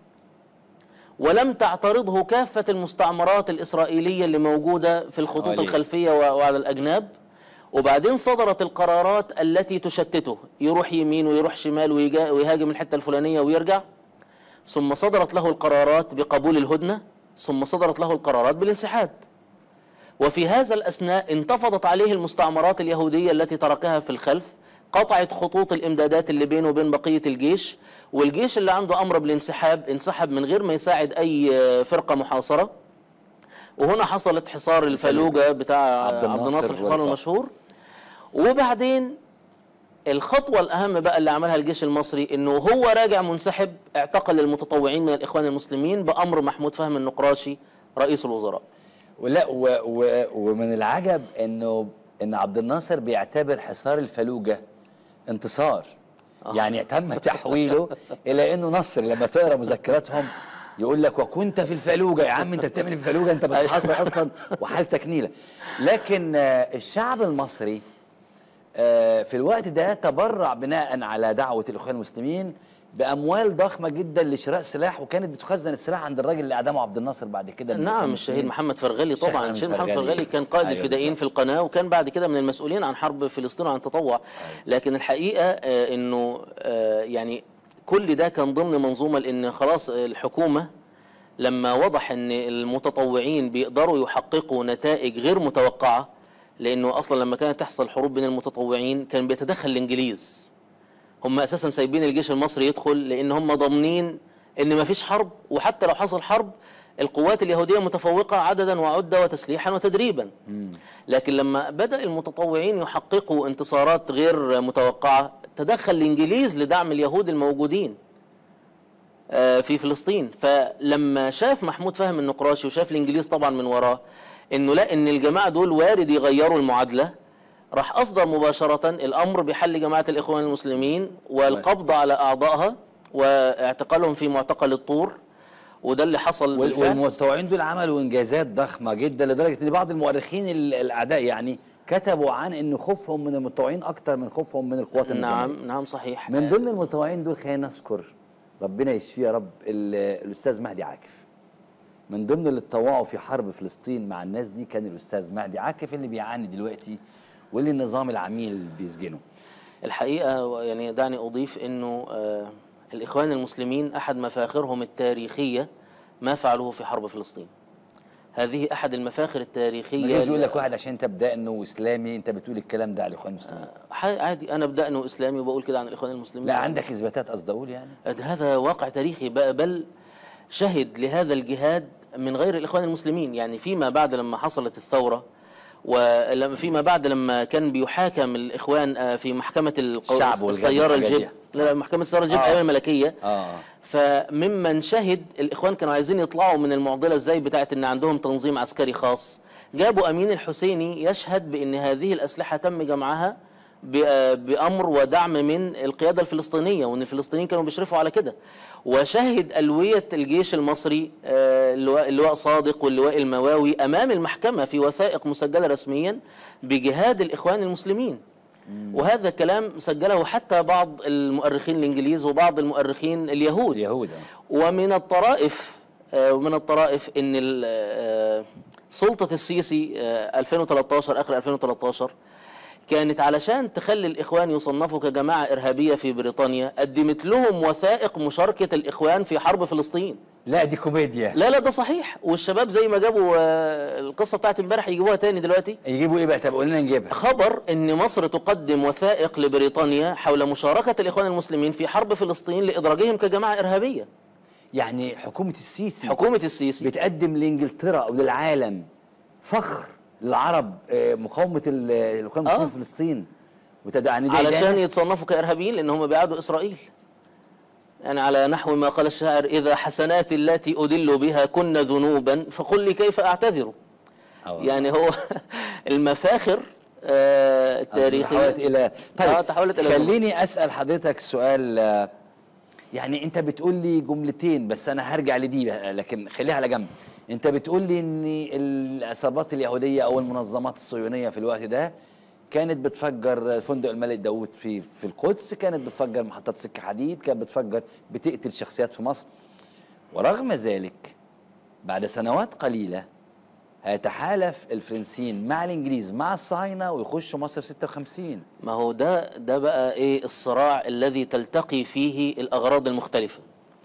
ولم تعترضه كافة المستعمرات الإسرائيلية اللي موجودة في الخطوط حواليه. الخلفية و- وعلى الأجناب وبعدين صدرت القرارات التي تشتته يروح يمين ويروح شمال ويجا- ويهاجم الحتة الفلانية ويرجع ثم صدرت له القرارات بقبول الهدنة ثم صدرت له القرارات بالانسحاب وفي هذا الأثناء انتفضت عليه المستعمرات اليهودية التي تركها في الخلف قطعت خطوط الإمدادات اللي بينه وبين بقية الجيش والجيش اللي عنده أمر بالانسحاب انسحب من غير ما يساعد أي آه، فرقة محاصرة وهنا حصلت حصار الفلوجة بتاع عبد عبد الناصر, الناصر عبد الناصر الحصار والفخر. المشهور وبعدين الخطوة الأهم بقى اللي عملها الجيش المصري إنه هو راجع منسحب اعتقل المتطوعين من الإخوان المسلمين بأمر محمود فهمي النقراشي رئيس الوزراء ولا و و ومن العجب انه ان عبد الناصر بيعتبر حصار الفلوجه انتصار يعني تم تحويله الى انه نصر لما تقرا مذكراتهم يقول لك وكنت في الفلوجه يا عم انت بتعمل في الفلوجه انت بتحصر اصلا وحالتك نيله لكن آه، الشعب المصري آه، في الوقت ده تبرع بناء على دعوه الاخوان المسلمين باموال ضخمه جدا لشراء سلاح وكانت بتخزن السلاح عند الراجل اللي اعدمه عبد الناصر بعد كده من نعم الإخوان الشهيد المسلمين. محمد فرغلي الشيخ طبعا محمد الشهيد محمد فرغلي. فرغلي كان قائد أيوة الفدائيين في القناه وكان بعد كده من المسؤولين عن حرب فلسطين وعن التطوع لكن الحقيقه آه، انه آه، يعني كل ده كان ضمن منظومه لان خلاص الحكومه لما وضح ان المتطوعين بيقدروا يحققوا نتائج غير متوقعه لانه اصلا لما كانت تحصل حروب بين المتطوعين كان بيتدخل الانجليز هم اساسا سايبين الجيش المصري يدخل لان هم ضامنين ان ما فيش حرب وحتى لو حصل حرب القوات اليهوديه متفوقه عددا وعده وتسليحا وتدريبا لكن لما بدا المتطوعين يحققوا انتصارات غير متوقعه تدخل الانجليز لدعم اليهود الموجودين آه، في فلسطين فلما شاف محمود فهم النقراشي وشاف الانجليز طبعا من وراه انه لا ان الجماعه دول وارد يغيروا المعادله راح اصدر مباشره الامر بحل جماعه الاخوان المسلمين والقبض على اعضائها واعتقالهم في معتقل الطور وده اللي حصل وال- بالفعل والمتطوعين دول عملوا انجازات ضخمه جدا لدرجه ان بعض المؤرخين ال- الاعداء يعني كتبوا عن ان خوفهم من المتطوعين اكتر من خوفهم من القوات النظاميه نعم نعم صحيح من ضمن المتطوعين دول خلينا نذكر ربنا يشفيه يا رب ال- الاستاذ مهدي عاكف من ضمن اللي اتطوعوا في حرب فلسطين مع الناس دي كان الاستاذ مهدي عاكف اللي بيعاني دلوقتي واللي النظام العميل بيسجنه الحقيقة يعني دعني أضيف أنه آه، الإخوان المسلمين أحد مفاخرهم التاريخية ما فعلوه في حرب فلسطين هذه أحد المفاخر التاريخية ما يقول ل- لك واحد عشان انت بدأنه واسلامي انت بتقول الكلام ده على الاخوان المسلمين ح- عادي أنا بدأنه إسلامي وبقول كده عن الإخوان المسلمين لا عندك اثباتات قصدي اقول يعني هذا واقع تاريخي بقى بل شهد لهذا الجهاد من غير الإخوان المسلمين يعني فيما بعد لما حصلت الثورة ولما فيما بعد لما كان بيحاكم الإخوان آه، في محكمة القو- الشعب والجد السيارة والحاجات الجيب دي. لا لا محكمة السيارة الجيب آه. أيام الملكية اه فممن شهد الاخوان كانوا عايزين يطلعوا من المعضله ازاي بتاعت ان عندهم تنظيم عسكري خاص جابوا امين الحسيني يشهد بان هذه الاسلحه تم جمعها ب- بامر ودعم من القياده الفلسطينيه وان الفلسطينيين كانوا بيشرفوا على كده وشهد الويه الجيش المصري آه، اللواء اللواء صادق واللواء المواوي امام المحكمه في وثائق مسجله رسميا بجهاد الاخوان المسلمين وهذا الكلام سجله حتى بعض المؤرخين الانجليز وبعض المؤرخين اليهود اليهود آه. ومن الطرائف آه، ومن الطرائف ان ال- آه، سلطه السيسي آه، 2013 اخر 2013 كانت علشان تخلي الاخوان يصنفوا كجماعه ارهابيه في بريطانيا قدمت لهم وثائق مشاركه الاخوان في حرب فلسطين لا دي كوميديا لا لا ده صحيح والشباب زي ما جابوا آه، القصه بتاعت امبارح يجيبوها تاني دلوقتي يجيبوا ايه بقى طب قول لنا نجيبها خبر ان مصر تقدم وثائق لبريطانيا حول مشاركه الاخوان المسلمين في حرب فلسطين لادراجهم كجماعه ارهابيه يعني حكومه السيسي حكومه السيسي بتقدم لانجلترا او للعالم فخر للعرب آه، مقاومه ال- الاخوان المسلمين آه. في فلسطين وتد- يعني ده علشان ده- يتصنفوا كارهابيين لان هم بيعادوا اسرائيل يعني على نحو ما قال الشاعر اذا حسنات التي ادل بها كن ذنوبا فقل لي كيف اعتذر آه. يعني هو المفاخر آه، تحولت التاريخيه الى طيب آه، تحولت إلى خليني اسال حضرتك سؤال آه، يعني انت بتقول لي جملتين بس انا هرجع لدي بقى، لكن خليها على جنب انت بتقول لي ان العصابات اليهوديه او المنظمات الصهيونيه في الوقت ده كانت بتفجر فندق الملك داوود في في القدس كانت بتفجر محطات سكه حديد كانت بتفجر بتقتل شخصيات في مصر ورغم ذلك بعد سنوات قليله هيتحالف الفرنسيين مع الانجليز مع الصهاينه ويخشوا مصر في 56 ما هو ده ده بقى ايه الصراع الذي تلتقي فيه الاغراض المختلفه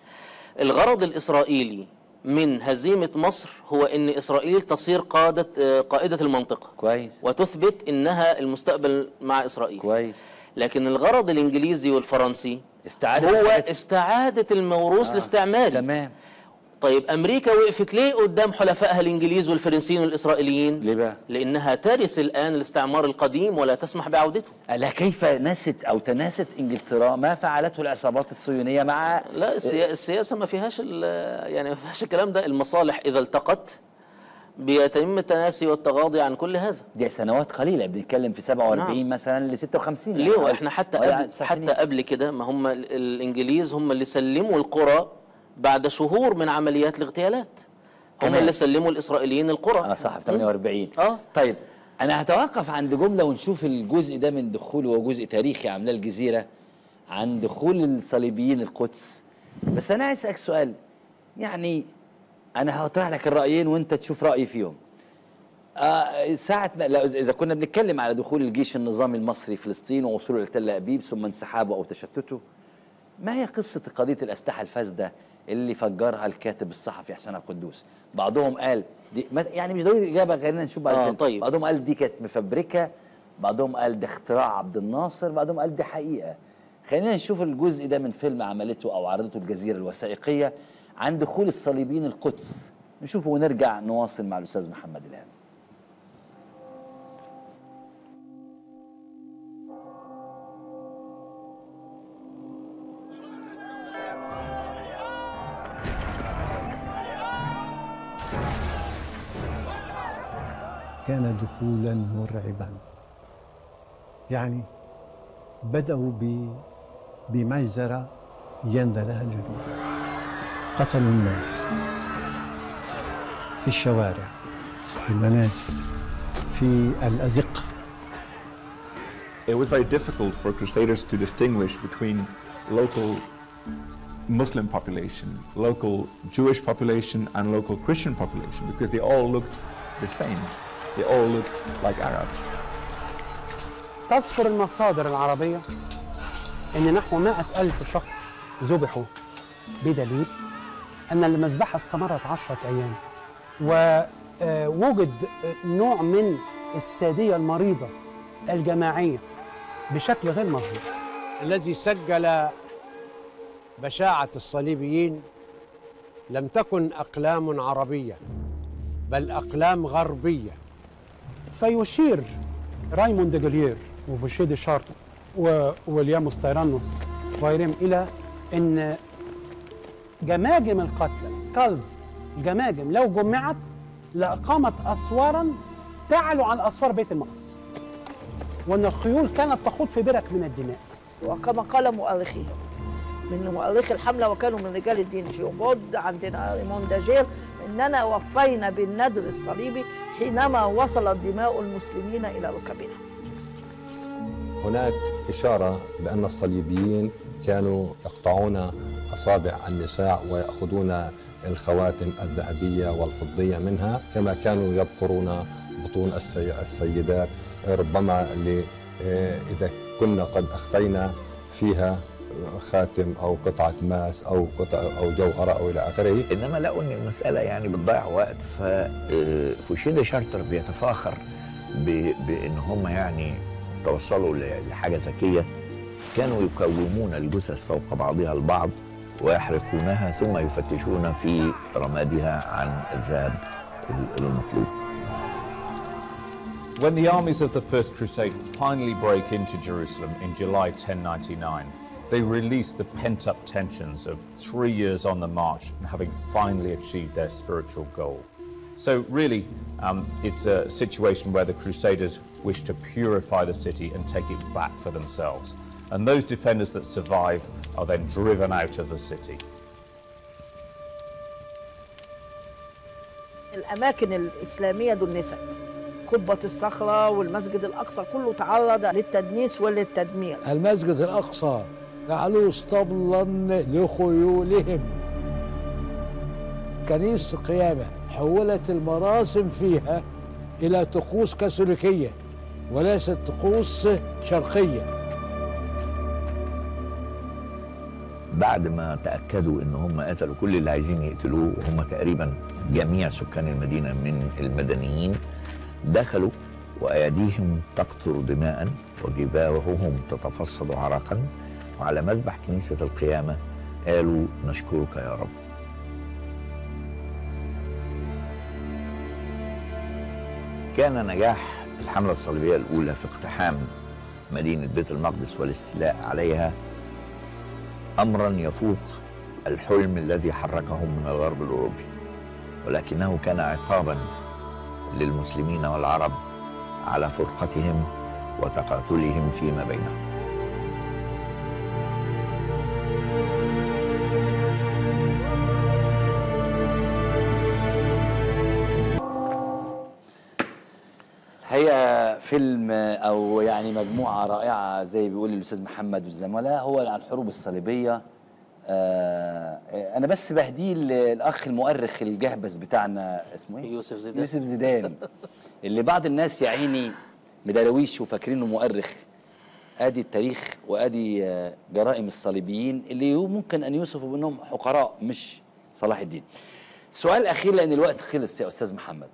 الغرض الاسرائيلي من هزيمه مصر هو ان اسرائيل تصير قاده آه، قائده المنطقه كويس وتثبت انها المستقبل مع اسرائيل كويس لكن الغرض الانجليزي والفرنسي استعادة هو الحاجات- استعاده الموروث آه، الاستعماري تمام طيب امريكا وقفت ليه قدام حلفائها الانجليز والفرنسيين والاسرائيليين ليه بقى؟ لانها ترث الان الاستعمار القديم ولا تسمح بعودته ألا كيف نست أو تناست إنجلترا ما فعلته العصابات الصهيونية مع لا السيا- السياسه ما فيهاش ال- يعني ما فيهاش الكلام ده المصالح اذا التقت بيتم التناسي والتغاضي عن كل هذا دي سنوات قليله بنتكلم في 47 نعم. مثلا ل 56 ليه واحنا حتى ولا قبل تسع حتى سنين. قبل كده ما هم ال- الانجليز هم اللي سلموا القرى بعد شهور من عمليات الاغتيالات هم كمان. اللي سلموا الاسرائيليين القرى اه صح في 48 اه طيب انا هتوقف عند جمله ونشوف الجزء ده من دخول وهو جزء تاريخي عاملاه الجزيره عن دخول الصليبيين القدس بس انا عايز اسالك سؤال يعني انا هطرح لك الرايين وانت تشوف رايي فيهم آه ساعة ما لا إذا كنا بنتكلم على دخول الجيش النظامي المصري فلسطين ووصوله إلى تل أبيب ثم انسحابه أو تشتته ما هي قصة قضية الأسلحة الفاسدة اللي فجرها الكاتب الصحفي حسن القدوس بعضهم قال دي ما- يعني مش ضروري الإجابة خلينا نشوف بعد آه، كده. طيب. بعضهم قال دي كانت مفبركة بعضهم قال ده اختراع عبد الناصر بعضهم قال دي حقيقة خلينا نشوف الجزء ده من فيلم عملته أو عرضته الجزيرة الوثائقية عن دخول الصليبيين القدس نشوفه ونرجع نواصل مع الأستاذ محمد الهام كان دخولا مرعبا يعني بدأوا ب- بمجزرة يندى لها الجنوب قتلوا الناس في الشوارع في المنازل في الأزقة it was very difficult for crusaders to distinguish between local Muslim population, local Jewish population, and local Christian population because they all looked the same. They all looked like Arabs. تذكر المصادر العربية أن نحو مائة ألف شخص ذبحوا بدليل أن المذبحة استمرت عشرة أيام ووجد نوع من السادية المريضة الجماعية بشكل غير مسبوق الذي سجل بشاعة الصليبيين لم تكن أقلام عربية بل أقلام غربية فيشير رايموند جوليير وفوشي دي شارت وويلياموس تايرانوس وغيرهم الى ان جماجم القتلى سكالز الجماجم لو جمعت لاقامت اسوارا تعلو عن اسوار بيت المقدس وان الخيول كانت تخوض في برك من الدماء وكما قال مؤرخيهم من مؤرخي الحملة وكانوا من رجال الدين جيوبود عندنا ريمون داجير إننا وفينا بالندر الصليبي حينما وصلت دماء المسلمين إلى ركبنا هناك إشارة بأن الصليبيين كانوا يقطعون أصابع النساء ويأخذون الخواتم الذهبية والفضية منها كما كانوا يبقرون بطون السي- السيدات ربما ل- آه، إذا كنا قد أخفينا فيها خاتم أو قطعة ماس أو قطعة أو جوهرة أو إلى آخره انما لقوا ان المساله يعني بتضيع وقت ففوشيدا شارتر بيتفاخر ب- بان هم يعني توصلوا ل- لحاجه ذكيه كانوا يكومون الجثث فوق بعضها البعض ويحرقونها ثم يفتشون في رمادها عن الذهب ال- المطلوب When the armies of the First Crusade finally break into Jerusalem in July 1099, they release the pent up tensions of three years on the march and having finally achieved their spiritual goal. So, really, um, it's a situation where the Crusaders wish to purify the city and take it back for themselves. And those defenders that survive are then driven out of the city. الأماكن الإسلامية دنست قبة الصخرة والمسجد الأقصى كله تعرض للتدنيس وللتدمير المسجد الأقصى جعلوه اسطبلا لخيولهم كنيسة القيامة حولت المراسم فيها إلى طقوس كاثوليكية وليست طقوس شرقية بعد ما تاكدوا ان هم قتلوا كل اللي عايزين يقتلوه وهم تقريبا جميع سكان المدينه من المدنيين دخلوا وايديهم تقطر دماء وجباههم تتفصد عرقا وعلى مذبح كنيسه القيامه قالوا نشكرك يا رب كان نجاح الحمله الصليبيه الاولى في اقتحام مدينه بيت المقدس والاستيلاء عليها امرا يفوق الحلم الذي حركهم من الغرب الاوروبي ولكنه كان عقابا للمسلمين والعرب على فرقتهم وتقاتلهم فيما بينهم الحقيقه فيلم او يعني مجموعه رائعه زي بيقول الاستاذ محمد والزملاء هو عن الحروب الصليبيه آه انا بس بهديه الاخ المؤرخ الجهبذ بتاعنا اسمه ايه يوسف زيدان يوسف زيدان اللي بعض الناس يا عيني مدرويش وفاكرينه مؤرخ ادي التاريخ وادي آه، جرائم الصليبيين اللي يو- ممكن ان يوصفوا بانهم حقراء مش صلاح الدين سؤال اخير لان الوقت خلص يا استاذ محمد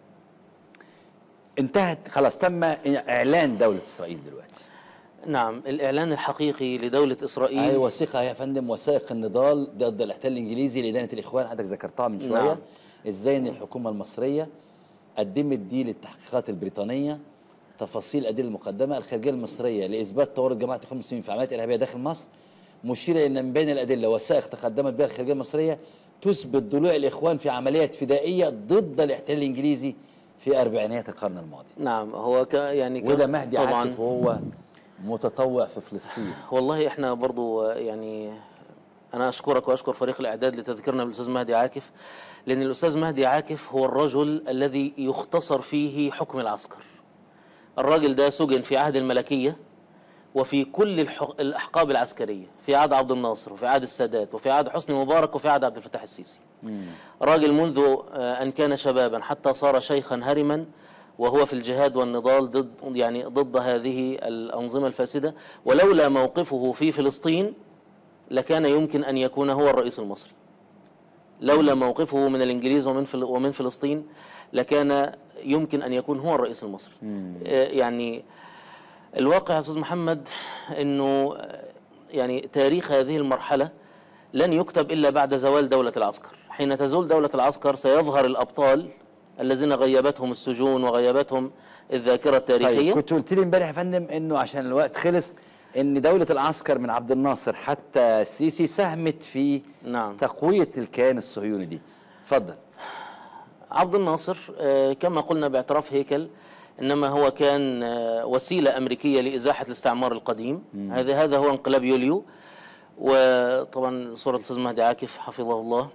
انتهت خلاص تم اعلان دوله اسرائيل دلوقتي نعم الإعلان الحقيقي لدولة إسرائيل اي وثيقه يا فندم وثائق النضال ضد الاحتلال الانجليزي لادانه الاخوان حضرتك ذكرتها من شويه نعم. ازاي ان الحكومه المصريه قدمت دي للتحقيقات البريطانيه تفاصيل الادله المقدمه الخارجيه المصريه لاثبات تورط جماعه الاخوان المسلمين في عمليات ارهابيه داخل مصر مشيره ان من بين الادله وثائق تقدمت بها الخارجيه المصريه تثبت ضلوع الاخوان في عمليات فدائيه ضد الاحتلال الانجليزي في اربعينيات القرن الماضي نعم هو ك يعني ك- وده مهدي طبعا عاكف وهو متطوع في فلسطين والله احنا برضو آه، يعني انا اشكرك واشكر فريق الاعداد لتذكيرنا بالاستاذ مهدي عاكف لان الاستاذ مهدي عاكف هو الرجل الذي يختصر فيه حكم العسكر الراجل ده سجن في عهد الملكيه وفي كل الح- الاحقاب العسكريه في عهد عبد الناصر وفي عهد السادات وفي عهد حسني مبارك وفي عهد عبد الفتاح السيسي راجل منذ آه، أن كان شبابا حتى صار شيخا هرما وهو في الجهاد والنضال ضد يعني ضد هذه الأنظمة الفاسدة ولولا موقفه في فلسطين لكان يمكن أن يكون هو الرئيس المصري لولا موقفه من الإنجليز ومن فل ومن فلسطين لكان يمكن أن يكون هو الرئيس المصري آه، يعني الواقع يا أستاذ محمد أنه آه، يعني تاريخ هذه المرحلة لن يكتب إلا بعد زوال دولة العسكر حين تزول دولة العسكر سيظهر الأبطال الذين غيبتهم السجون وغيبتهم الذاكرة التاريخية طيب كنت قلت لي امبارح يا فندم انه عشان الوقت خلص ان دولة العسكر من عبد الناصر حتى السيسي ساهمت في نعم تقوية الكيان الصهيوني دي اتفضل عبد الناصر آه، كما قلنا باعتراف هيكل انما هو كان آه، وسيله امريكيه لازاحه الاستعمار القديم هذا هذا هو انقلاب يوليو وطبعا صوره الاستاذ مهدي عاكف حفظه الله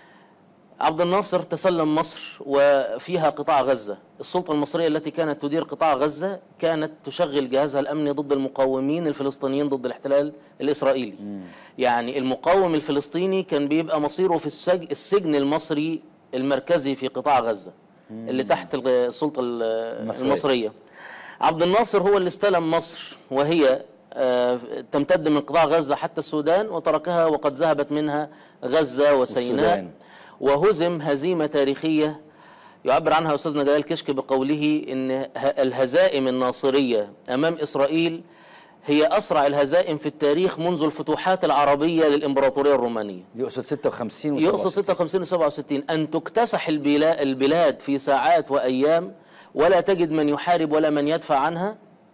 عبد الناصر تسلم مصر وفيها قطاع غزة السلطة المصرية التي كانت تدير قطاع غزة كانت تشغل جهازها الأمني ضد المقاومين الفلسطينيين ضد الاحتلال الإسرائيلي يعني المقاوم الفلسطيني كان بيبقى مصيره في السج... السجن المصري المركزي في قطاع غزة اللي تحت الغ- السلطة ال- المصرية. المصرية عبد الناصر هو اللي استلم مصر وهي آه، تمتد من قطاع غزة حتى السودان وتركها وقد ذهبت منها غزة وسيناء والسودان. وهزم هزيمة تاريخية يعبر عنها أستاذنا جلال كشك بقوله إن ه- الهزائم الناصرية أمام إسرائيل هي أسرع الهزائم في التاريخ منذ الفتوحات العربية للإمبراطورية الرومانية يقصد 56 و يقصد 56 و 67 أن تكتسح البلا- البلاد في ساعات وأيام ولا تجد من يحارب ولا من يدفع عنها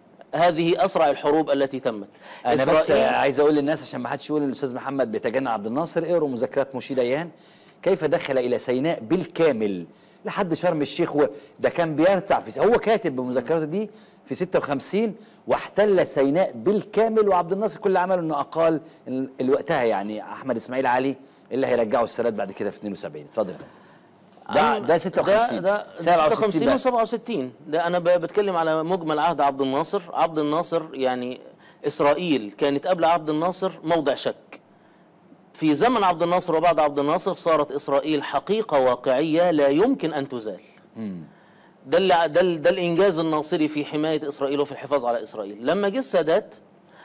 هذه أسرع الحروب التي تمت انا بس عايز اقول للناس عشان ما حدش يقول ان الاستاذ محمد بيتجنى عبد الناصر اقروا مذكرات مشيد ايان كيف دخل الى سيناء بالكامل لحد شرم الشيخ و- ده كان بيرتع في هو كاتب بمذكراته دي في 56 واحتل سيناء بالكامل وعبد الناصر كل اللي عمله انه اقال ال- ال- وقتها يعني احمد اسماعيل علي اللي هيرجعه السادات بعد كده في 72 اتفضل ده ده 56 ده, ده 56 و 67 ده انا ب- بتكلم على مجمل عهد عبد الناصر عبد الناصر يعني اسرائيل كانت قبل عبد الناصر موضع شك في زمن عبد الناصر وبعد عبد الناصر صارت اسرائيل حقيقه واقعيه لا يمكن ان تزال ده اللي ده, ال- ده الانجاز الناصري في حمايه اسرائيل وفي الحفاظ على اسرائيل لما جه السادات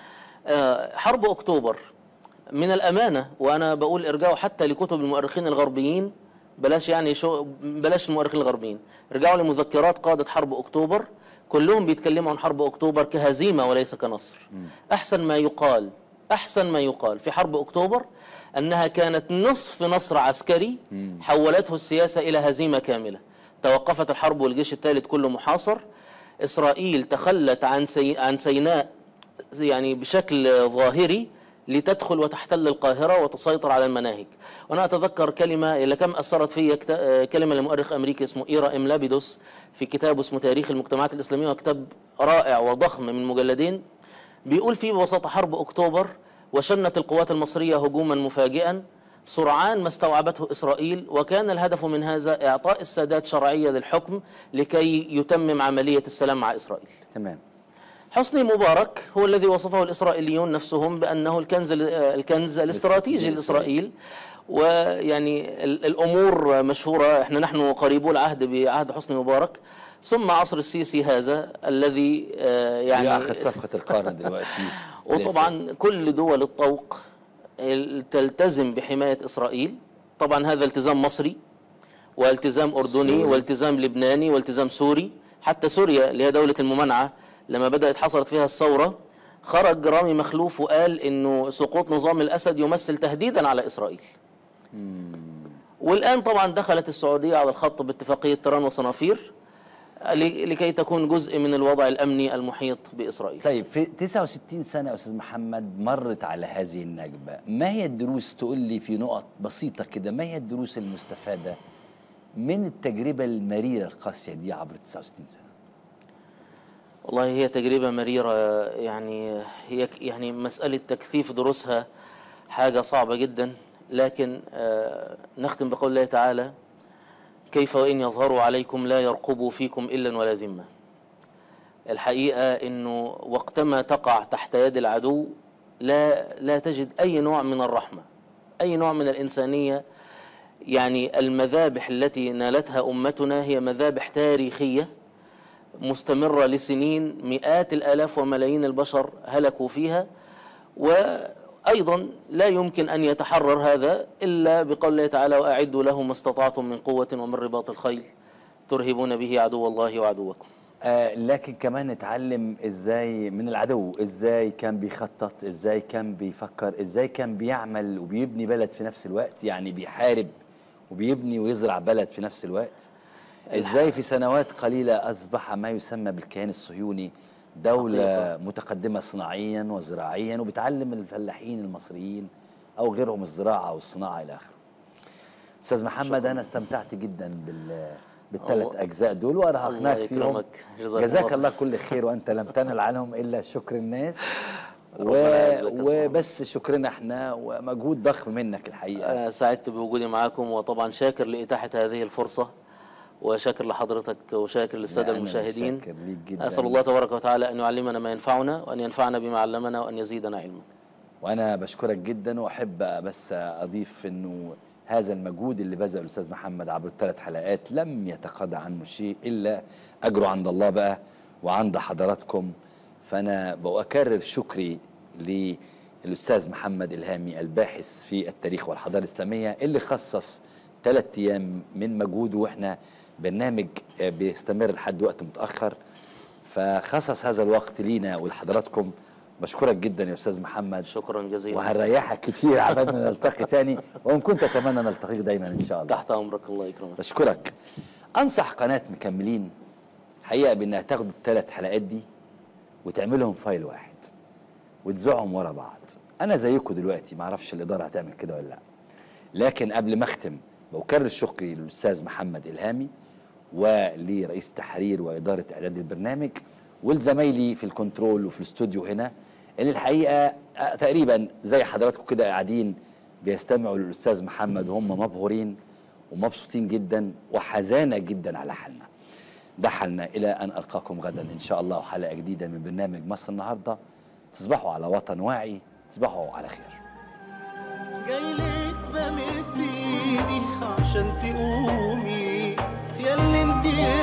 آه، حرب اكتوبر من الامانه وانا بقول ارجعوا حتى لكتب المؤرخين الغربيين بلاش يعني شو بلاش المؤرخين الغربيين ارجعوا لمذكرات قاده حرب اكتوبر كلهم بيتكلموا عن حرب اكتوبر كهزيمه وليس كنصر احسن ما يقال احسن ما يقال في حرب اكتوبر انها كانت نصف نصر عسكري حولته السياسه الى هزيمه كامله توقفت الحرب والجيش الثالث كله محاصر اسرائيل تخلت عن سي... عن سيناء يعني بشكل ظاهري لتدخل وتحتل القاهرة وتسيطر على المناهج وأنا أتذكر كلمة إلى كم أثرت في كت- آه، كلمة لمؤرخ أمريكي اسمه إيرا إم لابيدوس في كتابه اسمه تاريخ المجتمعات الإسلامية وكتاب رائع وضخم من مجلدين بيقول فيه بوسط حرب أكتوبر وشنت القوات المصرية هجوما مفاجئا سرعان ما استوعبته إسرائيل وكان الهدف من هذا إعطاء السادات شرعية للحكم لكي يتمم عملية السلام مع إسرائيل تمام حسني مبارك هو الذي وصفه الإسرائيليون نفسهم بأنه الكنز الكنز الاستراتيجي لإسرائيل ويعني ال- الأمور مشهورة احنا نحن قريبو العهد بعهد حسني مبارك ثم عصر السيسي هذا الذي آه، يعني يعني اخر صفقه القرن دلوقتي وطبعا كل دول الطوق ال- تلتزم بحماية إسرائيل طبعا هذا التزام مصري والتزام أردني سوري. والتزام لبناني والتزام سوري حتى سوريا اللي هي دولة الممانعة لما بدأت حصلت فيها الثورة خرج رامي مخلوف وقال انه سقوط نظام الاسد يمثل تهديدا على اسرائيل والان طبعا دخلت السعوديه على الخط باتفاقيه تيران وصنافير ل- لكي تكون جزء من الوضع الامني المحيط باسرائيل طيب في 69 سنة يا أستاذ محمد مرت على هذه النكبة ما هي الدروس تقول لي في نقط بسيطة كده ما هي الدروس المستفادة من التجربة المريرة القاسية دي عبر 69 سنة والله هي تجربة مريرة يعني هي ك- يعني مسألة تكثيف دروسها حاجة صعبة جدا لكن آه، نختم بقول الله تعالى كيف وإن يظهروا عليكم لا يرقبوا فيكم إلا ولا ذمة الحقيقة إنه وقتما تقع تحت يد العدو لا لا تجد أي نوع من الرحمة أي نوع من الإنسانية يعني المذابح التي نالتها أمتنا هي مذابح تاريخية مستمرة لسنين مئات الآلاف وملايين البشر هلكوا فيها وأيضا لا يمكن أن يتحرر هذا إلا بقول الله تعالى وأعدوا لهم ما استطعتم من قوة ومن رباط الخيل ترهبون به عدو الله وعدوكم آه لكن كمان نتعلم ازاي من العدو ازاي كان بيخطط ازاي كان بيفكر ازاي كان بيعمل وبيبني بلد في نفس الوقت يعني بيحارب وبيبني ويزرع بلد في نفس الوقت ازاي في سنوات قليلة اصبح ما يسمى بالكيان الصهيوني دولة حقيقة. متقدمة صناعيا وزراعيا وبتعلم الفلاحين المصريين او غيرهم الزراعة والصناعة الى اخره استاذ محمد انا استمتعت جدا بال بالثلاث الله- اجزاء دول وارهقناك الله فيهم يكرمك. جزاك جزاك الله الله كل خير وانت لم تنل عنهم الا شكر الناس و... ربنا يعزك يا صاحبي. وبس شكرنا احنا ومجهود ضخم منك الحقيقه أنا سعدت بوجودي معكم وطبعا شاكر لإتاحة هذه الفرصة وشاكر لحضرتك وشاكر للسادة لا، أنا المشاهدين شاكر ليك جداً. أسأل الله تبارك وتعالى أن يعلمنا ما ينفعنا وأن ينفعنا بما علمنا وأن يزيدنا علما وانا بشكرك جدا واحب بس اضيف انه هذا المجهود اللي بذله الاستاذ محمد عبر الثلاث حلقات لم يتقاضى عنه شيء الا اجره عند الله بقى وعند حضراتكم فانا بكرر شكري للاستاذ محمد الهامي الباحث في التاريخ والحضاره الاسلاميه اللي خصص ثلاث ايام من مجهوده واحنا برنامج آه، بيستمر لحد وقت متاخر فخصص هذا الوقت لينا ولحضراتكم بشكرك جدا يا استاذ محمد شكرا جزيلا وهنريحك كتير عبال ما نلتقي تاني وان كنت اتمنى نلتقيك دايما ان شاء الله تحت أمرك الله يكرمك بشكرك انصح قناه مكملين حقيقه بانها تاخد الثلاث حلقات دي وتعملهم فايل واحد وتذوعهم ورا بعض انا زيكم دلوقتي ما اعرفش الاداره هتعمل كده ولا لا لكن قبل ما اختم بكرر شكري للاستاذ محمد الهامي ولرئيس التحرير واداره اعداد البرنامج ولزمايلي في الكنترول وفي الاستوديو هنا اللي الحقيقه آه، تقريبا زي حضراتكم كده قاعدين بيستمعوا للاستاذ محمد وهم مبهورين ومبسوطين جدا وحزانه جدا على حالنا ده حالنا الى ان القاكم غدا ان شاء الله حلقه جديده من برنامج مصر النهارده تصبحوا على وطن واعي تصبحوا على خير جايلك بمد ايدي عشان تقومي ياللي انت